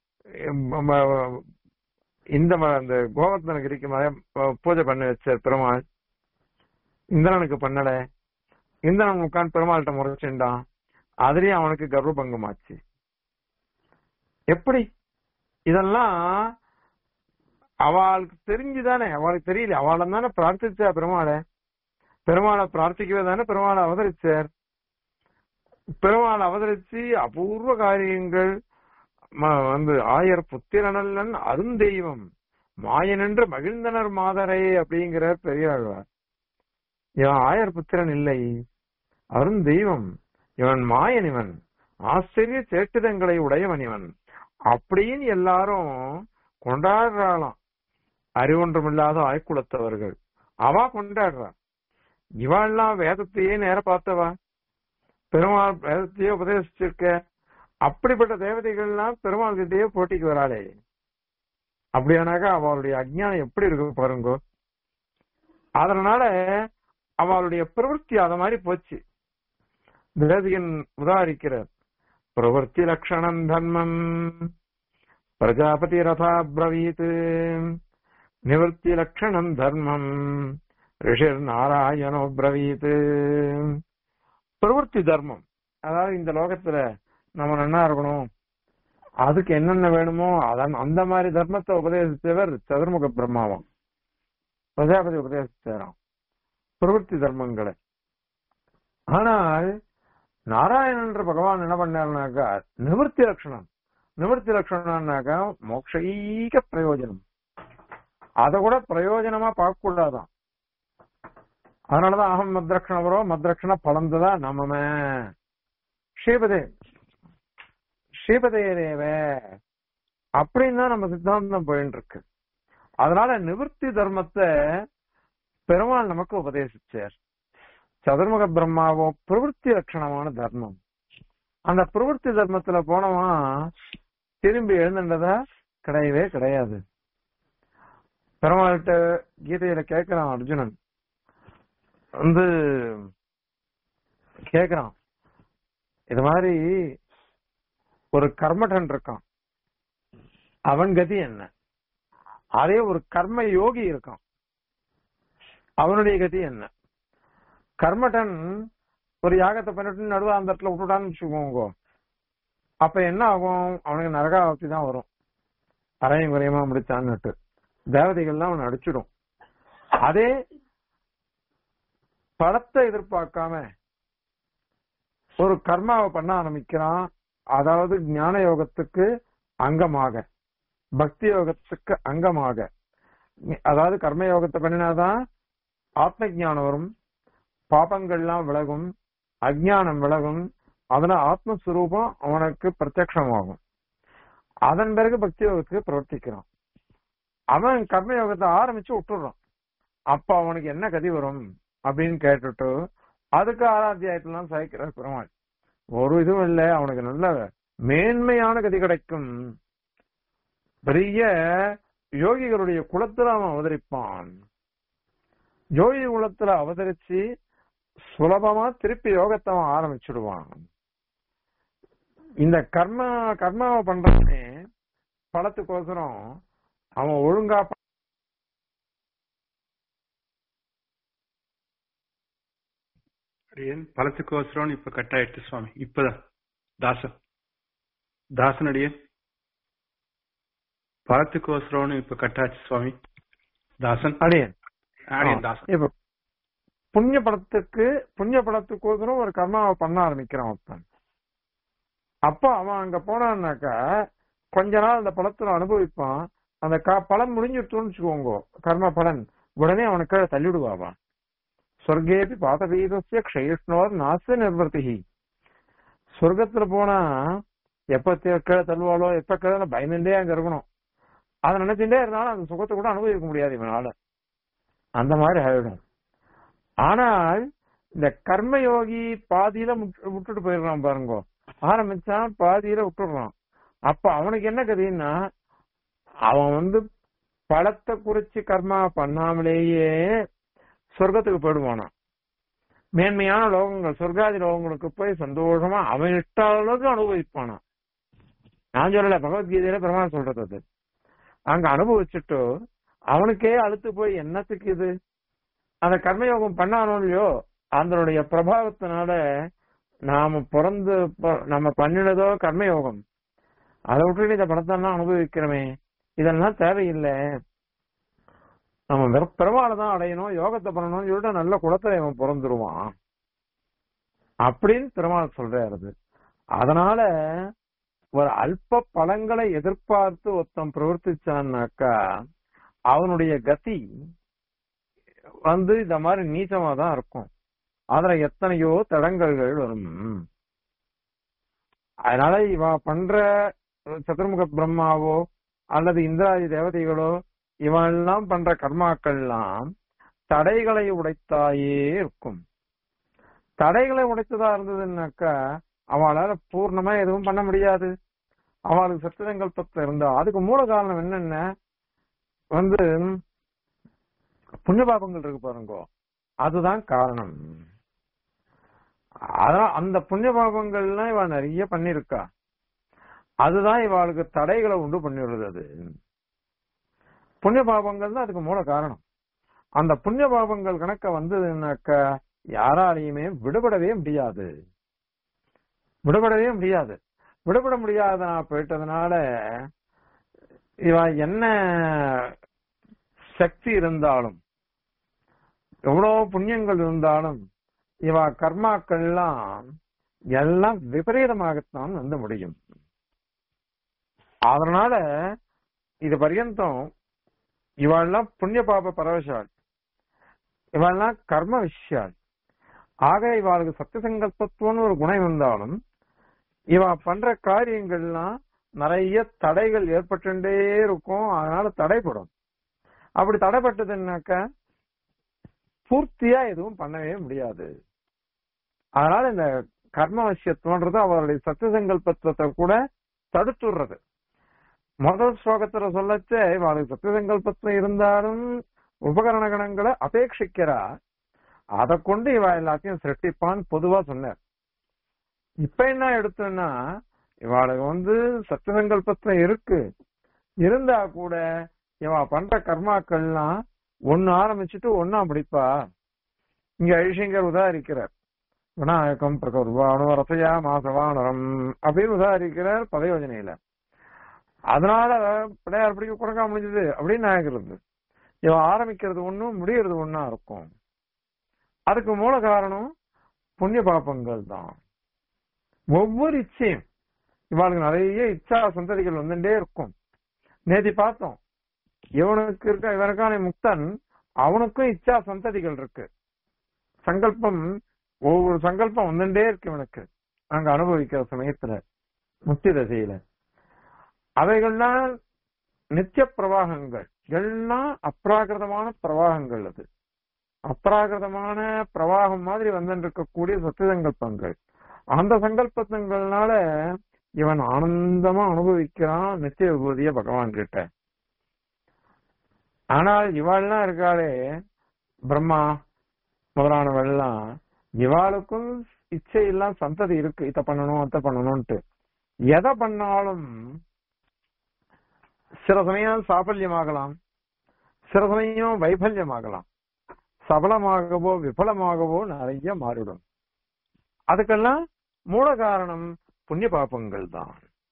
இந்த அந்த கோவர்த்தனகிரிக்கு பூஜை பண்ணி வச்சார் பெருமாள் இந்திரனுக்கு பண்ணல இந்திரன் உட்காந்து பெருமாள்கிட்ட முறைச்சுட்டான் அதுலயும் அவனுக்கு கர்வபங்கம் ஆச்சு எப்படி இதெல்லாம் அவளுக்கு தெரிஞ்சுதானே அவளுக்கு தெரியல அவளை தானே பிரார்த்திச்சா பெருமாளை பெருமாளை பிரார்த்திக்கவே தானே பெருமாளை அவதரிச்சார் பெருமாள் அவதரிச்சு அபூர்வ காரியங்கள் வந்து ஆயர் புத்திரனல்லன் அருந்தெய்வம் மாயனென்று மகிழ்ந்தனர் மாதரே அப்படிங்கிற பெரியாழ்வார் இவன் ஆயர் புத்திரன் இல்லை அருந்தெய்வம் இவன் மாயன் இவன் ஆச்சரிய சேட்டிதங்களை உடையவன் இவன் அப்படின்னு எல்லாரும் கொண்டாடுறாளாம் அறிவொன்றுமில்லாத ஆய்க்குலத்தவர்கள் அவா கொண்டாடுறா இவாள்லாம் வேதத்தையே நேர பார்த்தவா பெருமாள் வேதத்தையே உபதேசிச்சிருக்க அப்படிப்பட்ட தேவதைகள்லாம் பெருமாள் கிட்டேயே போட்டிக்கு வராளே அப்படியானாக்கா அவளுடைய அஜ்ஞானம் எப்படி இருக்கு பாருங்க அதனால அவளுடைய பிரவருத்தி அத மாதிரி போச்சு தேசிகன் உதாரிக்கிறார் பிரவருத்தி லட்சணம் தர்மம் பிரஜாபதி ரதா பிரவீத் நிவர்த்தி லட்சணம் தர்மம் ரிஷிர் நாராயணோ பிரவீத் பிரவருத்தி தர்மம் அதாவது இந்த லோகத்துல நம்ம நல்லா இருக்கணும் அதுக்கு என்னென்ன வேணுமோ அதான் அந்த மாதிரி தர்மத்தை உபதேசித்தவர் சதுர்முக பிரம்மாவம் பிரஜாபதி உபதேசிச்சாராம் பிரவருத்தி தர்மங்களை ஆனால் நாராயணன்ற பகவான் என்ன பண்ணாருனாக்கா நிவர்த்தி லட்சணம் நிவர்த்தி லட்சணம்னாக்கா மோக்ஷைக பிரயோஜனம் அத கூட பிரயோஜனமா பார்க்க கூடாதான் அதனாலதான் அகம் மத்ரக்ஷணவரோ மத்ரக்ஷண பலந்ததா நமமே ஸ்ரீபதே ஸ்ரீபதேரேவ அப்படின்னு தான் நம்ம சித்தாந்தம் போயின்னு இருக்கு அதனால நிவர்த்தி தர்மத்தை பெருமாள் நமக்கு உபதேசிச்சார் சதுர்முக பிரம்மாவோ பிரவருத்தி லட்சணமான தர்மம் அந்த பிரவருத்தி தர்மத்துல போனவன் திரும்பி எழுந்துட்டதா கிடையவே கிடையாது பெருமாள்கிட்ட கீதையில கேட்கிறான் அர்ஜுனன் வந்து கேக்குறான் இது மாதிரி ஒரு கர்மடன் இருக்கான் அவன் கதி என்ன அதே ஒரு கர்ம யோகி இருக்கான் அவனுடைய கதி என்ன கர்மடன் ஒரு யாகத்தை பண்ணிட்டு நடுவா அந்த இடத்துல விட்டுட்டான்னு வச்சுக்கோங்க அப்ப என்ன ஆகும் அவனுக்கு நரகாவத்தி தான் வரும் அரையும் குறையமா முடிச்சான்னுட்டு தேவதைகள்லாம் அவனை அடிச்சிடும் அதே படத்தை எதிர்பார்க்காம ஒரு கர்மாவை பண்ண ஆரம்பிக்கிறான் அதாவது ஞான யோகத்துக்கு அங்கமாக பக்தி யோகத்துக்கு அங்கமாக அதாவது கர்ம யோகத்தை பண்ணினாதான் ஆத்ம ஞானம் வரும் பாபங்கள்லாம் விலகும் அஜ்ஞானம் விலகும் அதுல ஆத்மஸ்வரூபம் அவனுக்கு பிரத்யக்ஷமாகும் அதன் பிறகு பக்தி யோகத்துக்கு பிரவர்த்திக்கிறான் அவன் கர்ம யோகத்தை ஆரம்பிச்சு விட்டுடுறான் அப்ப அவனுக்கு என்ன கதி வரும் அப்படின்னு கேட்டுட்டு அதுக்கு ஆராத்தியாயத்துலாம் சகிக்கிறார் பெருமாள் ஒரு இதுவும் இல்லை அவனுக்கு நல்ல மேன்மையான கதி கிடைக்கும் பெரிய யோகிகளுடைய குலத்துல அவன் அவதரிப்பான் யோகி குலத்துல அவதரிச்சு சுலபமா திருப்பி யோகத்தை அவன் ஆரம்பிச்சுடுவான் இந்த கர்ம கர்மாவை பண்றானே பலத்துக்கோசரம் அவன் ஒழுங்கா ப-
அடியேன் பலத்துக்கோசரம் இப்ப கட் ஆயிடுச்சு சுவாமி இப்பதான் தாசன் தாசன் அடியேன் பலத்துக்கோசரம்னு இப்ப கட் ஆச்சு சுவாமி தாசன்
அடியேன்
அடியேன் தாசன்
இப்ப புண்ணிய படத்துக்கு புண்ணிய படத்துக்கோசரம் ஒரு கர்மாவை பண்ண ஆரம்பிக்கிறான் ஒருத்தன் அப்ப அவன் அங்க போனான்னாக்கா கொஞ்ச நாள் அந்த பழத்துல அனுபவிப்பான் அந்த க- பலன் முடிஞ்சிட்டுன்னு வச்சுக்கோங்க கர்ம பலன் உடனே அவனுக்கு கீழே தள்ளிவிடுவான் சொர்க்கேபி பாதபீதஸ்ய க்ஷயிஷ்ணோர் நாச நிர்வர்த்தி சொர்க்கத்துல போனா எப்ப தே- கீழே தள்ளுவாளோ எப்ப கீழே பயந்துட்டே அங்க இருக்கணும் அதை நினைச்சுட்டே இருந்தாலும் அந்த சுகத்தை கூட அனுபவிக்க முடியாது இவனால அந்த மாதிரி ஆயிடும் ஆனால் இந்த கர்மயோகி பாதியில முட்டு- விட்டுட்டு போயிடுறான் பாருங்க ஆரம்பிச்சான் பாதியில விட்டுடுறான் அப்ப அவனுக்கு என்ன கதின்னா அவன் வந்து பழத்தை குறிச்சு கர்மா பண்ணாமலேயே சொர்க்கத்துக்கு போயிடுவானாம் மேன்மையான லோகங்கள் சொர்க்காதி லோகங்களுக்கு போய் சந்தோஷமா அவன் இஷ்ட அளவுக்கு அனுபவிப்பானாம் நான் சொல்லல பகவத்கீதையில பெருமாள் சொல்றது அது அங்க அனுபவிச்சுட்டு அவனுக்கே அழுத்து போய் என்னத்துக்கு இது அந்த கர்மயோகம் பண்ணானோ இல்லையோ அதனுடைய பிரபாவத்தினால நாம பிறந்து ப- நம்ம பண்ணினதோ கர்மயோகம் அதை விட்டுட்டு இந்த படத்தெல்லாம் அனுபவிக்கிறோமே இதெல்லாம் தேவையில்லை நம்ம வெறும் பெருமாளை தான் அடையணும் யோகத்தை பண்ணணும்னு சொல்லிட்டு நல்ல குலத்துல இவன் பிறந்துருவான் அப்படின்னு பெருமாள் சொல்றாரு அது. அதனால ஒரு அல்ப பலங்களை எதிர்பார்த்து ஒருத்தன் பிரவர்த்திச்சான்னாக்கா அவனுடைய கதி வந்து இந்த மாதிரி நீச்சமா தான் இருக்கும் அதுல எத்தனையோ தடங்கல்கள் வரும் அதனால இவன் பண்ற சதுர்முக பிரம்மாவோ அல்லது இந்திராதி தேவதைகளோ இவன் எல்லாம் பண்ற கர்மாக்கள்லாம் தடைகளை உடைத்தாயே இருக்கும் தடைகளை உடைத்ததா இருந்ததுன்னாக்கா அவளால பூர்ணமா எதுவும் பண்ண முடியாது அவளுக்கு சத்தியசங்கல்பத்துல இருந்தா அதுக்கு மூல காரணம் என்னென்ன வந்து புண்ணிய பாபங்கள் இருக்கு பாருங்க அதுதான் காரணம் அதான் அந்த புண்ணிய பாபங்கள்லாம் இவ நிறைய பண்ணிருக்கா அதுதான் இவாளுக்கு தடைகளை உண்டு பண்ணிடுறது அது புண்ணிய பாபங்கள் தான் அதுக்கு மூல காரணம் அந்த புண்ணிய பாபங்கள் கணக்க வந்ததுன்னாக்கா யாராலையுமே விடுபடவே முடியாது விடுபடவே முடியாது விடுபட முடியாத போயிட்டதுனால இவ என்ன சக்தி இருந்தாலும் எவ்வளவு புண்ணியங்கள் இருந்தாலும் இவ கர்மாக்கள் எல்லாம் எல்லாம் விபரீதமாகத்தான் வந்து முடியும் அதனால இது பர்யந்தம் இவெல்லாம் புண்ணிய பாப பரவசாள் இவெல்லாம் கர்ம விஷயாள் ஆக இவாளுக்கு சத்திய சங்கல்பத்துவம்னு ஒரு குணம் இருந்தாலும் இவ பண்ற காரியங்கள்லாம் நிறைய தடைகள் ஏற்பட்டுட்டே இருக்கும் அதனால தடைப்படும் அப்படி தடைப்பட்டதுன்னாக்கா பூர்த்தியா எதுவும் பண்ணவே முடியாது அதனால இந்த கர்ம விஷயத்துவன்றது அவருடைய சத்திய சங்கல்பத்தை கூட தடுத்துடுறது முதல் ஸ்லோகத்துல சொல்லச்ச இவளுக்கு சத்திய சங்கல்பத்துல இருந்தாலும் உபகரண கணங்களை அபேட்சிக்கிறா அதை கொண்டு இவ எல்லாத்தையும் சிருஷ்டிப்பான்னு பொதுவா சொன்னார் இப்ப என்ன எடுத்தோம்னா இவாளுக்கு வந்து சத்திய சங்கல்பத்துல இருக்கு இருந்தா கூட இவ பண்ற கர்மாக்கள்லாம் ஒன்னு ஆரம்பிச்சுட்டு ஒன்னா முடிப்பா இங்க ஐஷங்கர் உதாரிக்கிறார் விநாயகம் பிரகர்வானு ரசையா மாசவானரம் அப்படின்னு உதாரிக்கிறார் பதயோஜனையில அதனால பிள்ளையார் பிடிக்க குறைக்காம முடிஞ்சது அப்படின்னு நாயகிறது இவன் ஆரம்பிக்கிறது ஒண்ணும் முடியறது ஒண்ணா இருக்கும் அதுக்கு மூல காரணம் புண்ணிய பாப்பங்கள் தான் ஒவ்வொரு இச்சையும் இவாளுக்கு நிறைய இச்சா சந்ததிகள் வந்துட்டே இருக்கும் நேத்தி பார்த்தோம் இவனுக்கு இருக்க இவனுக்கான முக்தன் அவனுக்கும் இச்சா சந்ததிகள் இருக்கு சங்கல்பம் ஒவ்வொரு சங்கல்பம் வந்துட்டே இருக்கு இவனுக்கு அங்க அனுபவிக்கிற சமயத்துல முக்தி தசையில அவைகள்லாம் நித்திய பிரவாகங்கள் எல்லாம் அப்ராகிருதமான பிரவாகங்கள் அது அப்ராகிருதமான பிரவாகம் மாதிரி வந்துட்டு இருக்கக்கூடிய சத்திய சங்கல்பங்கள் அந்த சங்கல்பங்கள்னால இவன் ஆனந்தமா அனுபவிக்கிறான் நித்திய விபூதிய பகவான் கிட்ட ஆனால் இவாள்லாம் இருக்காளே பிரம்மா முதலானவெல்லாம் இவாளுக்கும் இச்சை எல்லாம் சந்ததி இருக்கு இத பண்ணணும் அத பண்ணணும்ட்டு எதை பண்ணாலும் சில சமயம் சாபல்யமாகலாம் சில சமயம் வைபல்யமாகலாம் சபலமாகவோ விபலமாகவோ நிறைய மாறிடும் அதுக்கெல்லாம் மூல காரணம் புண்ணிய பாப்பங்கள் தான்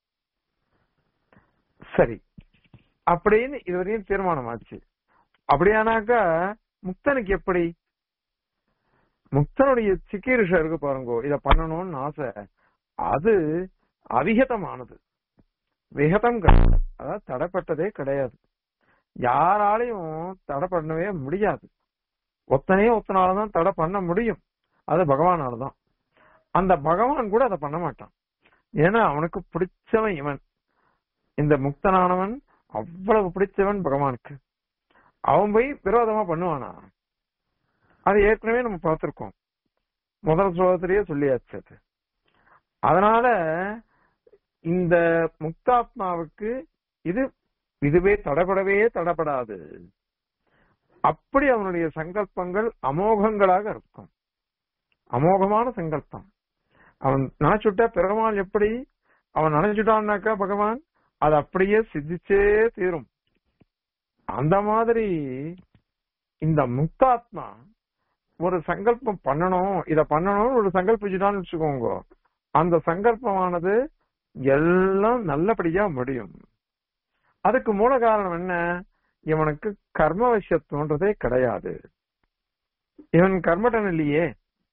சரி அப்படின்னு இதுவரையும் தீர்மானம் ஆச்சு அப்படியானாக்கா முக்தனுக்கு எப்படி முக்தனுடைய சிக்கீருஷம் இருக்கு பாருங்கோ இத பண்ணணும்னு ஆசை அது அவிகதமானது விகதம் கிடையாது அதாவது தடைப்பட்டதே கிடையாது யாராலையும் தடை பண்ணவே முடியாது ஒத்தனே ஒத்தனாலதான் தடை பண்ண முடியும் அது பகவானாலதான் அந்த பகவான் கூட அதை பண்ண மாட்டான் ஏன்னா அவனுக்கு பிடிச்சவன் இவன் இந்த முக்தனானவன் அவ்வளவு பிடிச்சவன் பகவானுக்கு அவன் போய் விரோதமா பண்ணுவானா அது ஏற்கனவே நம்ம பார்த்திருக்கோம் முதல் ஸ்லோகத்திலேயே சொல்லியாச்சு அது அதனால இந்த முக்தாத்மாவுக்கு இது இதுவே தடைபடவே தடைபடாது அப்படி அவனுடைய சங்கல்பங்கள் அமோகங்களாக இருக்கும் அமோகமான சங்கல்பம் அவன் நினைச்சுட்டா பெருமாள் எப்படி அவன் நினைச்சுட்டான்னாக்கா பகவான் அது அப்படியே சித்திச்சே தீரும் அந்த மாதிரி இந்த முக்தாத்மா ஒரு சங்கல்பம் பண்ணணும் இத பண்ணணும்னு ஒரு சங்கல்பிச்சுட்டான்னு வச்சுக்கோங்க அந்த சங்கல்பமானது எல்லாம் நல்லபடியா முடியும் அதுக்கு மூல காரணம் என்ன இவனுக்கு கர்ம விஷயத்துவன்றதே கிடையாது இவன் கர்மடன் இல்லையே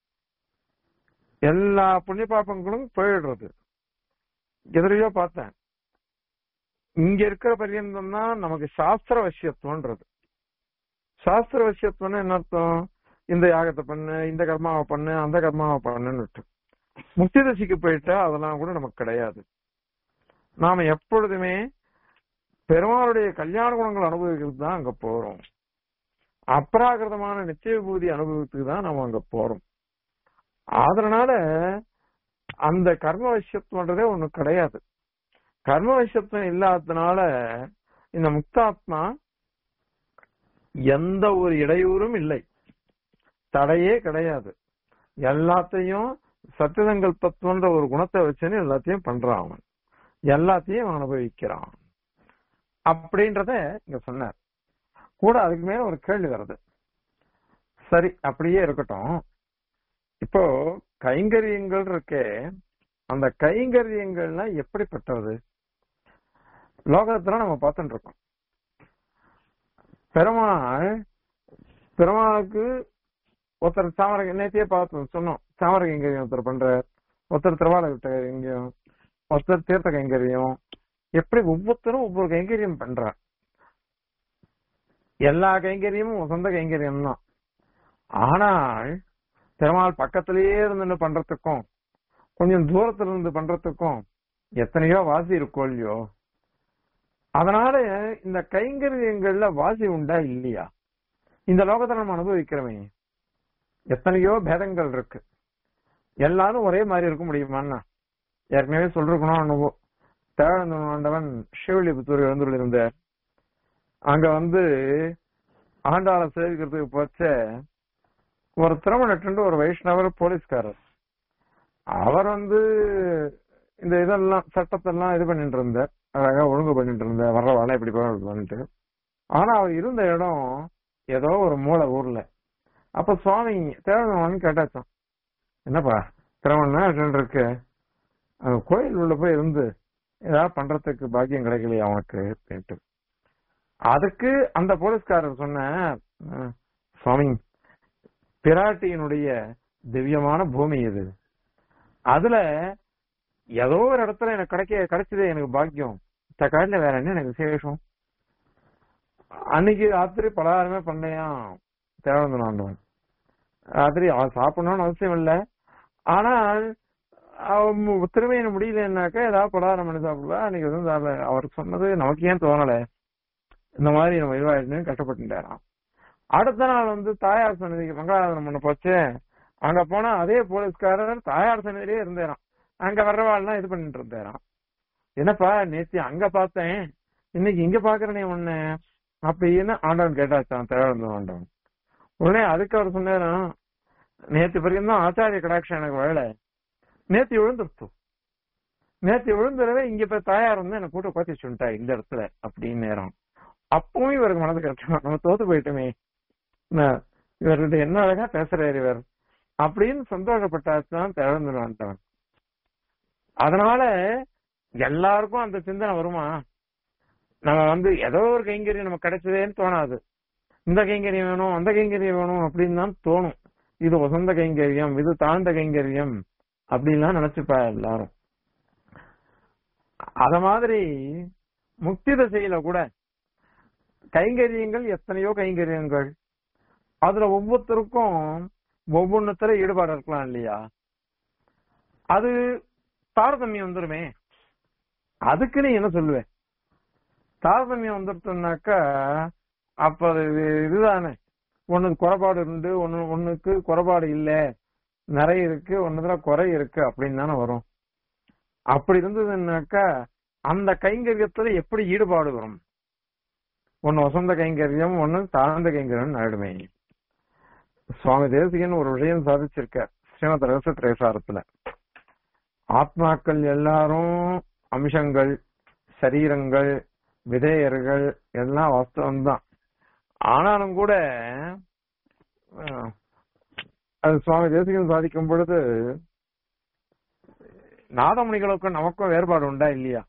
எல்லா புண்ணிய பாப்பங்களும் போயிடுறது எதிரையோ பார்த்தேன் இங்க இருக்கிற பரியந்தம் தான் நமக்கு சாஸ்திர வசியத்துவன்றது சாஸ்திர வசியத்துவம்னு என்ன அர்த்தம் இந்த யாகத்தை பண்ணு இந்த கர்மாவை பண்ணு அந்த கர்மாவை பண்ணுன்னு முக்தி தசிக்கு போயிட்டா அதெல்லாம் கூட நமக்கு கிடையாது நாம எப்பொழுதுமே பெருமாளுடைய கல்யாண குணங்கள் அனுபவிக்கிறது தான் அங்க போறோம் அப்ராகிருதமான நிச்சய விபூதி அனுபவத்துக்கு தான் நம்ம அங்க போறோம் அதனால அந்த கர்ம விஷயத்துவன்றதே ஒண்ணு கிடையாது கர்ம விஷயத்துவம் இல்லாததுனால இந்த முக்தாத்மா எந்த ஒரு இடையூறும் இல்லை தடையே கிடையாது எல்லாத்தையும் சத்தியசங்கல்பத்துவன்ற ஒரு குணத்தை வச்சுன்னு எல்லாத்தையும் பண்றான் அவன் எல்லாத்தையும் அவன் அனுபவிக்கிறான் அப்படின்றத இங்க சொன்னார் கூட அதுக்கு மேல ஒரு கேள்வி வருது சரி அப்படியே இருக்கட்டும் இப்போ கைங்கரியங்கள் இருக்கே அந்த கைங்கரியங்கள்லாம் எப்படிப்பட்டது லோகத்துல நம்ம பார்த்துட்டு இருக்கோம் பெருமாள் பெருமாளுக்கு ஒருத்தர் சாமர நேத்தியே பார்த்தோம் சொன்னோம் சாமர கைங்கரியம் ஒருத்தர் பண்ற ஒருத்தர் திருவாள விட்ட கைங்கரியம் ஒருத்தர் தீர்த்த கைங்கரியம் எப்படி ஒவ்வொருத்தரும் ஒவ்வொரு கைங்கரியம் பண்றா எல்லா கைங்கரியமும் சொந்த கைங்கரியம் தான் ஆனால் பெருமாள் பக்கத்திலேயே இருந்து பண்றதுக்கும் கொஞ்சம் தூரத்துல இருந்து பண்றதுக்கும் எத்தனையோ வாசி இருக்கோ இல்லையோ அதனால இந்த கைங்கரியங்கள்ல வாசி உண்டா இல்லையா இந்த லோகத்துல நம்ம அனுபவிக்கிறோமே எத்தனையோ பேதங்கள் இருக்கு எல்லாரும் ஒரே மாதிரி இருக்க முடியுமான்னா ஏற்கனவே சொல்லிருக்கணும் என்னவோ தேவனந்தன் ஆண்டவன் சிவலிபுத்தூர் எழுந்துள்ள இருந்தார் அங்க வந்து ஆண்டாள சேவிக்கிறதுக்கு போச்ச ஒரு திருமணட்டு ஒரு வைஷ்ணவர் போலீஸ்காரர் அவர் வந்து இந்த இதெல்லாம் சட்டத்தெல்லாம் இது பண்ணிட்டு இருந்தார் அழகா ஒழுங்கு பண்ணிட்டு இருந்தார் வர்ற வேலை இப்படி பண்ணிட்டு ஆனா அவர் இருந்த இடம் ஏதோ ஒரு மூளை ஊர்ல அப்ப சுவாமி தேவனவன் கேட்டாச்சான் என்னப்பா திருமணம் இருக்கு அந்த கோயில் உள்ள போய் இருந்து ஏதாவது பண்றதுக்கு பாக்கியம் கிடைக்கலையா அவனுக்கு அப்படின்ட்டு அதுக்கு அந்த போலீஸ்காரர் சொன்ன "அஹ், சுவாமி பிராட்டியினுடைய திவ்யமான பூமி இது அதுல ஏதோ ஒரு இடத்துல எனக்கு கிடைக்க கிடைச்சது எனக்கு பாக்கியம் இந்த காட்டில வேற என்ன எனக்கு விசேஷம் அன்னைக்கு ராத்திரி பலகாரமே பண்ணையாம் தேவந்தன் ஆண்டவன் ராத்திரி அவன் சாப்பிடணும்னு அவசியம் இல்லை ஆனால் அவன் திருமையின முடியலன்னாக்கா ஏதாவது பலகாரம் பண்ணி சாப்பிடுவா அன்னைக்கு எதுவும் சாப்பிடல அவருக்கு சொன்னது நமக்கு ஏன் தோணல இந்த மாதிரி நம்ம இதுவாயிடுன்னு கஷ்டப்பட்டுட்டாராம் அடுத்த நாள் வந்து தாயார் சன்னதிக்கு மங்களாதாரம் பண்ண போச்சு அங்க போனா அதே போலீஸ்காரர் தாயார் சன்னதியிலே இருந்தாராம் அங்க வர்றவாள்லாம் இது பண்ணிட்டு இருந்தாராம் என்னப்பா நேத்தி அங்க பார்த்தேன் இன்னைக்கு இங்க பாக்குறனே உன்ன அப்படின்னு ஆண்டவன் கேட்டாச்சான் தேவந்த ஆண்டவன் உடனே அதுக்கு அவர் சொன்னாராம் நேத்து வரைக்கும் தான் ஆச்சாரிய கடாட்சம் எனக்கு வேலை நேத்தி விழுந்துருத்து நேத்தி விழுந்துடவே இங்க போய் தாயார் வந்து என்ன கூட்ட பாத்தி சொல்லிட்டா இந்த இடத்துல அப்படின்னு நேரம் அப்பவும் இவருக்கு மனது கட்டணும் நம்ம தோத்து போயிட்டோமே என்ன, இவர்கிட்ட என்ன அழகா பேசுறாரு இவர் அப்படின்னு சந்தோஷப்பட்டாச்சுதான் திறந்துடுவான்ட்டவன் அதனால எல்லாருக்கும் அந்த சிந்தனை வருமா நம்ம வந்து ஏதோ ஒரு கைங்கரியம் நமக்கு கிடைச்சதேன்னு தோணாது இந்த கைங்கரியம் வேணும் அந்த கைங்கரியம் வேணும் அப்படின்னு தான் தோணும் இது வசந்த கைங்கரியம் இது தாழ்ந்த கைங்கரியம் அப்படின்லாம் நினைச்சுப்பா எல்லாரும் அத மாதிரி முக்தி திசையில கூட கைங்கரியங்கள் எத்தனையோ கைங்கரியங்கள் அதுல ஒவ்வொருத்தருக்கும் ஒவ்வொன்னுத்துல ஈடுபாடு இருக்கலாம் இல்லையா அது தாரதமியம் வந்துருமே அதுக்கு நீ என்ன சொல்லுவேன் தாரதமியம் வந்துருச்சுனாக்கா அப்ப அது இது- இதுதானே ஒண்ணுக்கு குறைபாடு இருந்து ஒண்ணு ஒண்ணுக்கு குறைபாடு இல்ல நிறைய இருக்கு ஒண்ணுல குறை இருக்கு அப்படின்னு தானே வரும் அப்படி இருந்ததுன்னாக்கா அந்த கைங்கரியத்துல எப்படி ஈடுபாடு வரும் ஒன்னு வசந்த கைங்கரியம் ஒன்னு தாழ்ந்த கைங்கரியம் ஆயிடுமே சுவாமி தேசிகன் ஒரு விஷயம் சாதிச்சிருக்கார் ஸ்ரீமத் ரகச திரேசாரத்துல ஆத்மாக்கள் எல்லாரும் அம்சங்கள் சரீரங்கள் விதேயர்கள் எல்லாம் வாஸ்தவம் தான் ஆனாலும் கூட அஹ், அது சுவாமி தேசிகன் சாதிக்கும் பொழுது நாதமுனிகளுக்கும் நமக்கும் வேறுபாடு உண்டா இல்லையா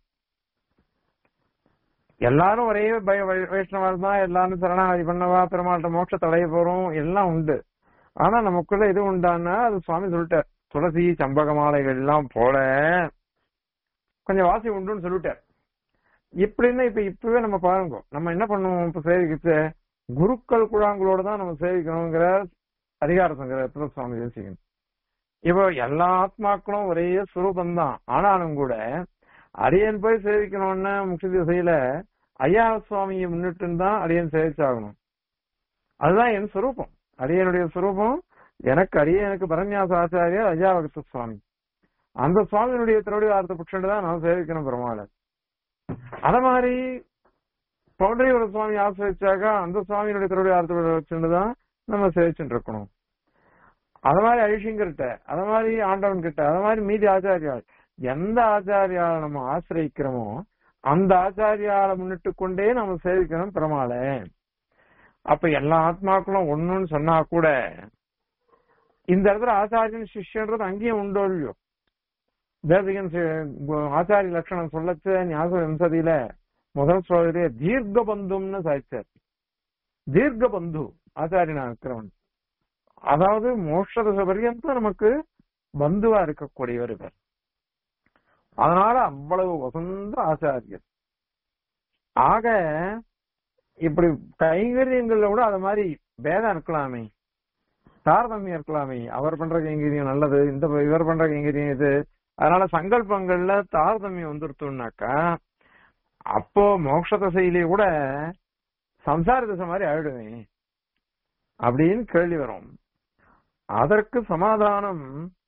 எல்லாரும் ஒரே பய- வை- வைஷ்ணவர் தான் எல்லாரும் சரணாகதி பண்ணவா பெருமாள்கிட்ட மோட்சத்தை அடைய போறோம் எல்லாம் உண்டு ஆனா நமக்குள்ள இது உண்டான்னா அது சுவாமி சொல்லிட்டார் துளசி சம்பக மாலைகள் எல்லாம் போல கொஞ்சம் வாசி உண்டுன்னு சொல்லிட்டார் இப்படின்னு இப்ப இப்பவே நம்ம பாருங்க நம்ம என்ன பண்ணுவோம் இப்ப சேவிக்கிச்சு குருக்கள் குழாங்களோட தான் நம்ம சேவிக்கணுங்கிற அதிகார சங்கரத்துல சுவாமி தேசிகன் இப்போ எல்லா ஆத்மாக்களும் ஒரே சுரூபம் தான் ஆனாலும் கூட அடியன் போய் சேவிக்கணும்னு முக்கிய திசையில ஐயா சுவாமியை முன்னிட்டு தான் அடியன் சேவிச்சாகணும் அதுதான் என் சுரூபம் அடியனுடைய சுரூபம் எனக்கு அடியனுக்கு பரநியாச ஆச்சாரியர் ஐயாவகத்த சுவாமி அந்த சுவாமியினுடைய திருவடி வார்த்தை புட்சண்டு தான் நான் சேவிக்கணும் பெருமாளை அத மாதிரி பவுண்டரியோட சுவாமி ஆசிரிச்சாக்க அந்த சுவாமியினுடைய திருவடி வார்த்தை வச்சுட்டு தான் நம்ம சேவிச்சுட்டு இருக்கணும் அத மாதிரி ஐஷிங்கர்கிட்ட அத மாதிரி ஆண்டவன் கிட்ட அத மாதிரி மீதி ஆச்சாரியால் எந்த ஆச்சாரியால நம்ம ஆசிரியிக்கிறோமோ அந்த ஆச்சாரியால முன்னிட்டு கொண்டே நம்ம சேவிக்கணும் பெருமாளை அப்ப எல்லா ஆத்மாக்களும் ஒண்ணுன்னு சொன்னா கூட இந்த இடத்துல ஆச்சாரியன் சிஷ்யன்றது அங்கேயும் உண்டோ இல்லையோ தேசிகன் சி- கு- ஆச்சாரிய லட்சணம் சொல்லச்ச ஞாபக வம்சதியில முதல் ஸ்லோகத்திலே தீர்க்க பந்தும்னு சாய்ச்சார் தீர்க்க பந்து ஆச்சாரியனா இருக்கிறவன் அதாவது மோட்சதச பர்யந்தம் நமக்கு பந்துவா இருக்கக்கூடியவர் இவர் அதனால அவ்வளவு வசந்த ஆச்சாரியர் ஆக இப்படி கைங்கரியங்கள்ல கூட அது மாதிரி பேதம் இருக்கலாமே தாரதமியம் இருக்கலாமே அவர் பண்ற கைங்கரியம் நல்லது இந்த இவர் பண்ற கைங்கரியம் இது அதனால சங்கல்பங்கள்ல தாரதமியம் வந்துருத்தோம்னாக்கா அப்போ மோட்ச தசையிலே கூட சம்சார தசை மாதிரி ஆயிடுவேன் அப்படின்னு கேள்வி வரும் அதற்கு சமாதானம்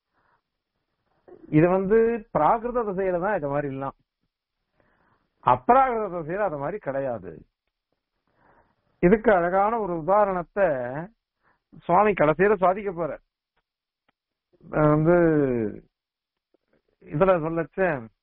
இது வந்து பிராகிருத திசையில தான் இது மாதிரி இல்லாம் அப்ராகிருத திசையில அது மாதிரி கிடையாது இதுக்கு அழகான ஒரு உதாரணத்தை சுவாமி கடைசியில சாதிக்க போற வந்து இதுல சொல்லச்ச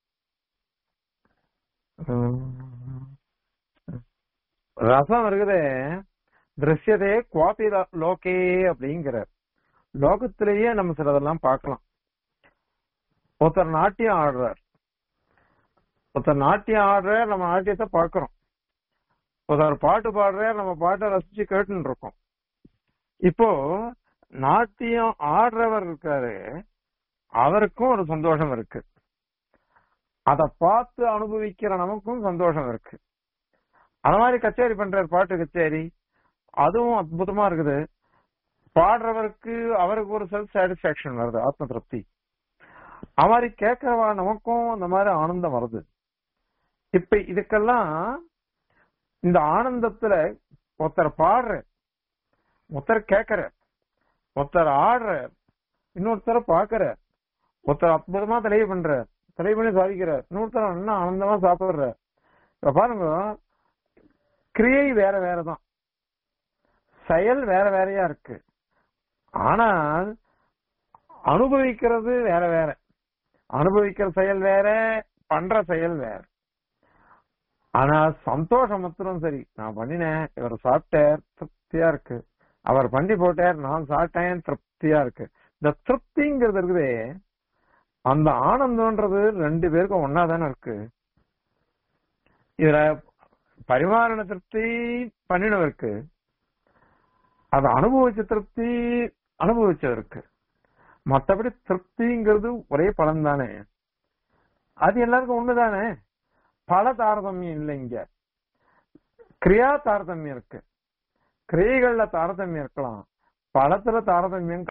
ரசம் இருக்குது திருஷ்யதே குவாபி லோகே அப்படிங்கிற லோகத்திலேயே நம்ம சிலதெல்லாம் பார்க்கலாம் ஒருத்தர் நாட்டியம் ஆடுறார் ஒருத்தர் நாட்டியம் ஆடுற நம்ம நாட்டியத்தை பார்க்கிறோம் ஒருத்தர் பாட்டு பாடுற நம்ம பாட்டை ரசிச்சு கேட்டுன்னு இருக்கோம் இப்போ நாட்டியம் ஆடுறவர் இருக்காரு அவருக்கும் ஒரு சந்தோஷம் இருக்கு அத பார்த்து அனுபவிக்கிற நமக்கும் சந்தோஷம் இருக்கு அது மாதிரி கச்சேரி பண்றாரு பாட்டு கச்சேரி அதுவும் அற்புதமா இருக்குது பாடுறவருக்கு அவருக்கு ஒரு செல்ஃப் சாட்டிஸ்பாக்சன் வருது ஆத்ம திருப்தி அது மாதிரி கேட்கறவா நமக்கும் அந்த மாதிரி ஆனந்தம் வருது இப்ப இதுக்கெல்லாம் இந்த ஆனந்தத்துல ஒருத்தர் பாடுற ஒருத்தர் கேட்கற ஒருத்தர் ஆடுற இன்னொருத்தர பாக்குற ஒருத்தர் அற்புதமா தலையை பண்ற தலை பண்ணி சாதிக்கிற இன்னொருத்தர் இன்னும் ஆனந்தமா சாப்பிடுற இப்ப பாருங்க கிரியை வேற வேறதான் செயல் வேற வேறையா இருக்கு ஆனால் அனுபவிக்கிறது வேற வேற அனுபவிக்கிற செயல் வேற பண்ற செயல் வேற ஆனா சந்தோஷம் மாத்திரம் சரி நான் பண்ணினேன் இவர் சாப்பிட்டார் திருப்தியா இருக்கு அவர் பண்ணி போட்டார் நான் சாப்பிட்டேன் திருப்தியா இருக்கு இந்த திருப்திங்கிறது இருக்குதே அந்த ஆனந்தம்ன்றது ரெண்டு பேருக்கும் ஒன்னா தானே இருக்கு இதுல பரிமாரண திருப்தி பண்ணினவருக்கு அது அனுபவிச்ச திருப்தி அனுபவிச்சவருக்கு மற்றபடி திருப்திங்கிறது ஒரே பலன் தானே அது எல்லாருக்கும் ஒண்ணுதானே பல தாரதமியம் இல்லை இங்க கிரியா தாரதமியம் இருக்கு கிரியைகள்ல தாரதமியம் இருக்கலாம் பலத்துல தாரதமியம்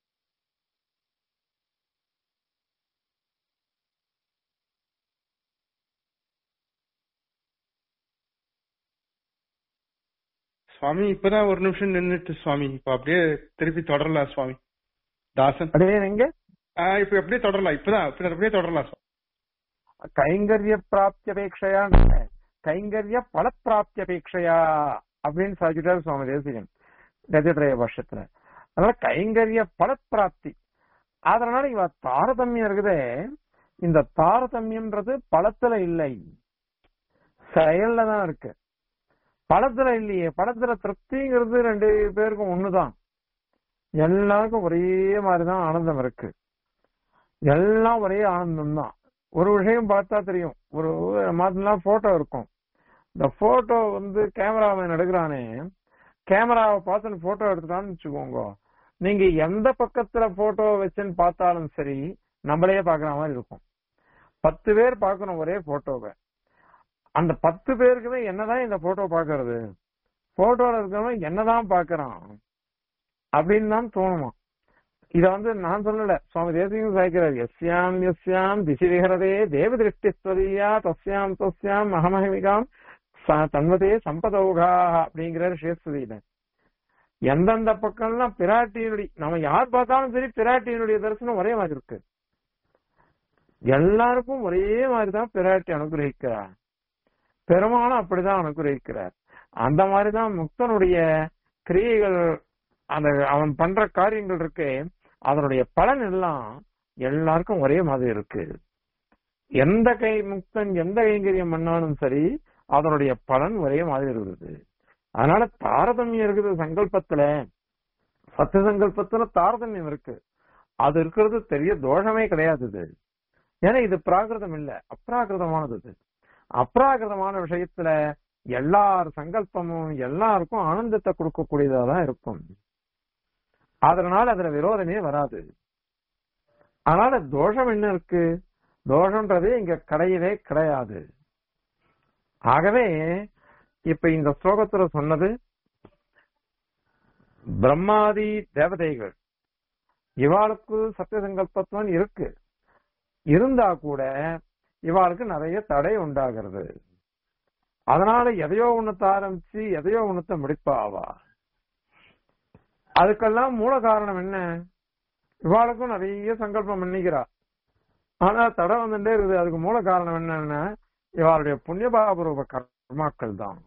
சுவாமி இப்பதான் ஒரு நிமிஷம் நின்னுட்டு சுவாமி இப்ப அப்படியே திருப்பி தொடரலாம் சுவாமி தாசன்
அப்படியே எங்க
ஆஹ் இப்ப அப்படியே தொடரலாம் இப்பதான் இப்ப அப்படியே தொடரலாம் சுவாமி
கைங்கரிய பிராப்தியபேட்சையா கைங்கரிய பல பிராப்தியபேட்சையா அப்படின்னு சாதிச்சுட்டாரு சுவாமி தேசிகன் கஜத்ரய வருஷத்துல அதனால கைங்கரிய பல பிராப்தி அதனால இவ தாரதமியம் இருக்குதே இந்த தாரதமியம்ன்றது பழத்துல இல்லை செயல்ல தான் இருக்கு பழத்துல இல்லையே பழத்துல திருப்திங்கிறது ரெண்டு பேருக்கும் ஒண்ணுதான் எல்லாருக்கும் ஒரே மாதிரிதான் ஆனந்தம் இருக்கு எல்லாம் ஒரே ஆனந்தம் தான் ஒரு விஷயம் பார்த்தா தெரியும் ஒரு மாதிரிலாம் போட்டோ இருக்கும் இந்த போட்டோ வந்து கேமராமேன் எடுக்கிறானே கேமராவை பார்த்து போட்டோ எடுத்துட்டான்னு வச்சுக்கோங்க நீங்க எந்த பக்கத்துல போட்டோ வச்சுன்னு பார்த்தாலும் சரி நம்மளையே பாக்குற மாதிரி இருக்கும் பத்து பேர் பார்க்கணும் ஒரே போட்டோவை அந்த பத்து பேருக்குமே என்னதான் இந்த போட்டோ பாக்குறது போட்டோல இருக்கிறவன் என்னதான் பாக்குறான் அப்படின்னு தான் தோணுமா இத வந்து நான் சொல்லல சுவாமி தேசிகம் சாய்க்கிறார் எஸ்யாம் எஸ்யாம் திசி விஹரதே தேவ திருஷ்டிஸ்வரியா தஸ்யாம் தஸ்யாம் மகமஹிமிகாம் தன்வதே சம்பதௌகா அப்படிங்கிறார் சேஸ்வதியில எந்தெந்த பக்கம்லாம் பிராட்டியினுடைய நம்ம யார் பார்த்தாலும் சரி பிராட்டியினுடைய தரிசனம் ஒரே மாதிரி இருக்கு எல்லாருக்கும் ஒரே மாதிரிதான் பிராட்டி அனுகிரகிக்கிறார் பெருமானும் அப்படிதான் அனுகிரகிக்கிறார் அந்த மாதிரிதான் முக்தனுடைய கிரியைகள் அந்த அவன் பண்ற காரியங்கள் இருக்கு அதனுடைய பலன் எல்லாம் எல்லாருக்கும் ஒரே மாதிரி இருக்கு எந்த கை முக்தன் எந்த கைங்கரியம் பண்ணாலும் சரி அதனுடைய பலன் ஒரே மாதிரி இருக்குது அதனால தாரதமியம் இருக்குது சங்கல்பத்துல சத்திய சங்கல்பத்துல தாரதமியம் இருக்கு அது இருக்கிறது பெரிய தோஷமே கிடையாது இது ஏன்னா இது பிராகிருதம் இல்ல அப்ராகிருதமானது இது அப்ராகிருதமான விஷயத்துல எல்லார் சங்கல்பமும் எல்லாருக்கும் ஆனந்தத்தை கொடுக்கக்கூடியதா தான் இருக்கும் அதனால அதுல விரோதமே வராது அதனால தோஷம் என்ன இருக்கு தோஷம்ன்றது இங்க கிடையவே கிடையாது ஆகவே இப்ப இந்த ஸ்லோகத்துல சொன்னது பிரம்மாதி தேவதைகள் இவாளுக்கு சத்திய சங்கல்பத்துவம் இருக்கு இருந்தா கூட இவாளுக்கு நிறைய தடை உண்டாகிறது அதனால எதையோ ஒண்ணத்தை ஆரம்பிச்சு எதையோ ஒண்ணத்தை முடிப்பா அவா அதுக்கெல்லாம் மூல காரணம் என்ன இவாளுக்கும் நிறைய சங்கல்பம் பண்ணிக்கிறா ஆனா தடை வந்துட்டே இருக்குது அதுக்கு மூல காரணம் என்னன்னா இவாளுடைய புண்ணியபாபரூப கர்மாக்கள் தான்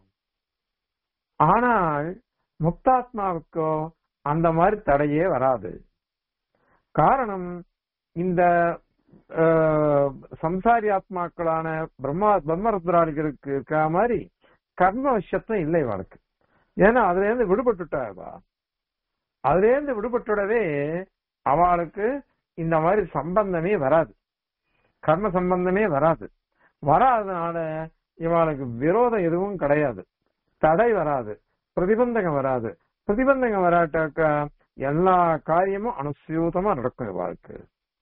ஆனால் முக்தாத்மாவுக்கோ அந்த மாதிரி தடையே வராது காரணம் இந்த அஹ், சம்சாரி ஆத்மாக்களான பிரம்மா பிரம்மருத்ராளிகளுக்கு இருக்க மாதிரி கர்ம விஷயத்தும் இல்லை இவளுக்கு ஏன்னா அதுல இருந்து விடுபட்டுட்டா இவ அதுல இருந்து விடுபட்டுடவே அவளுக்கு இந்த மாதிரி சம்பந்தமே வராது கர்ம சம்பந்தமே வராது வராதனால இவளுக்கு விரோதம் எதுவும் கிடையாது தடை வராது பிரதிபந்தகம் வராது பிரதிபந்தகம் வராட்டாக்கா எல்லா காரியமும் அனுசியூதமா நடக்கும் இவாளுக்கு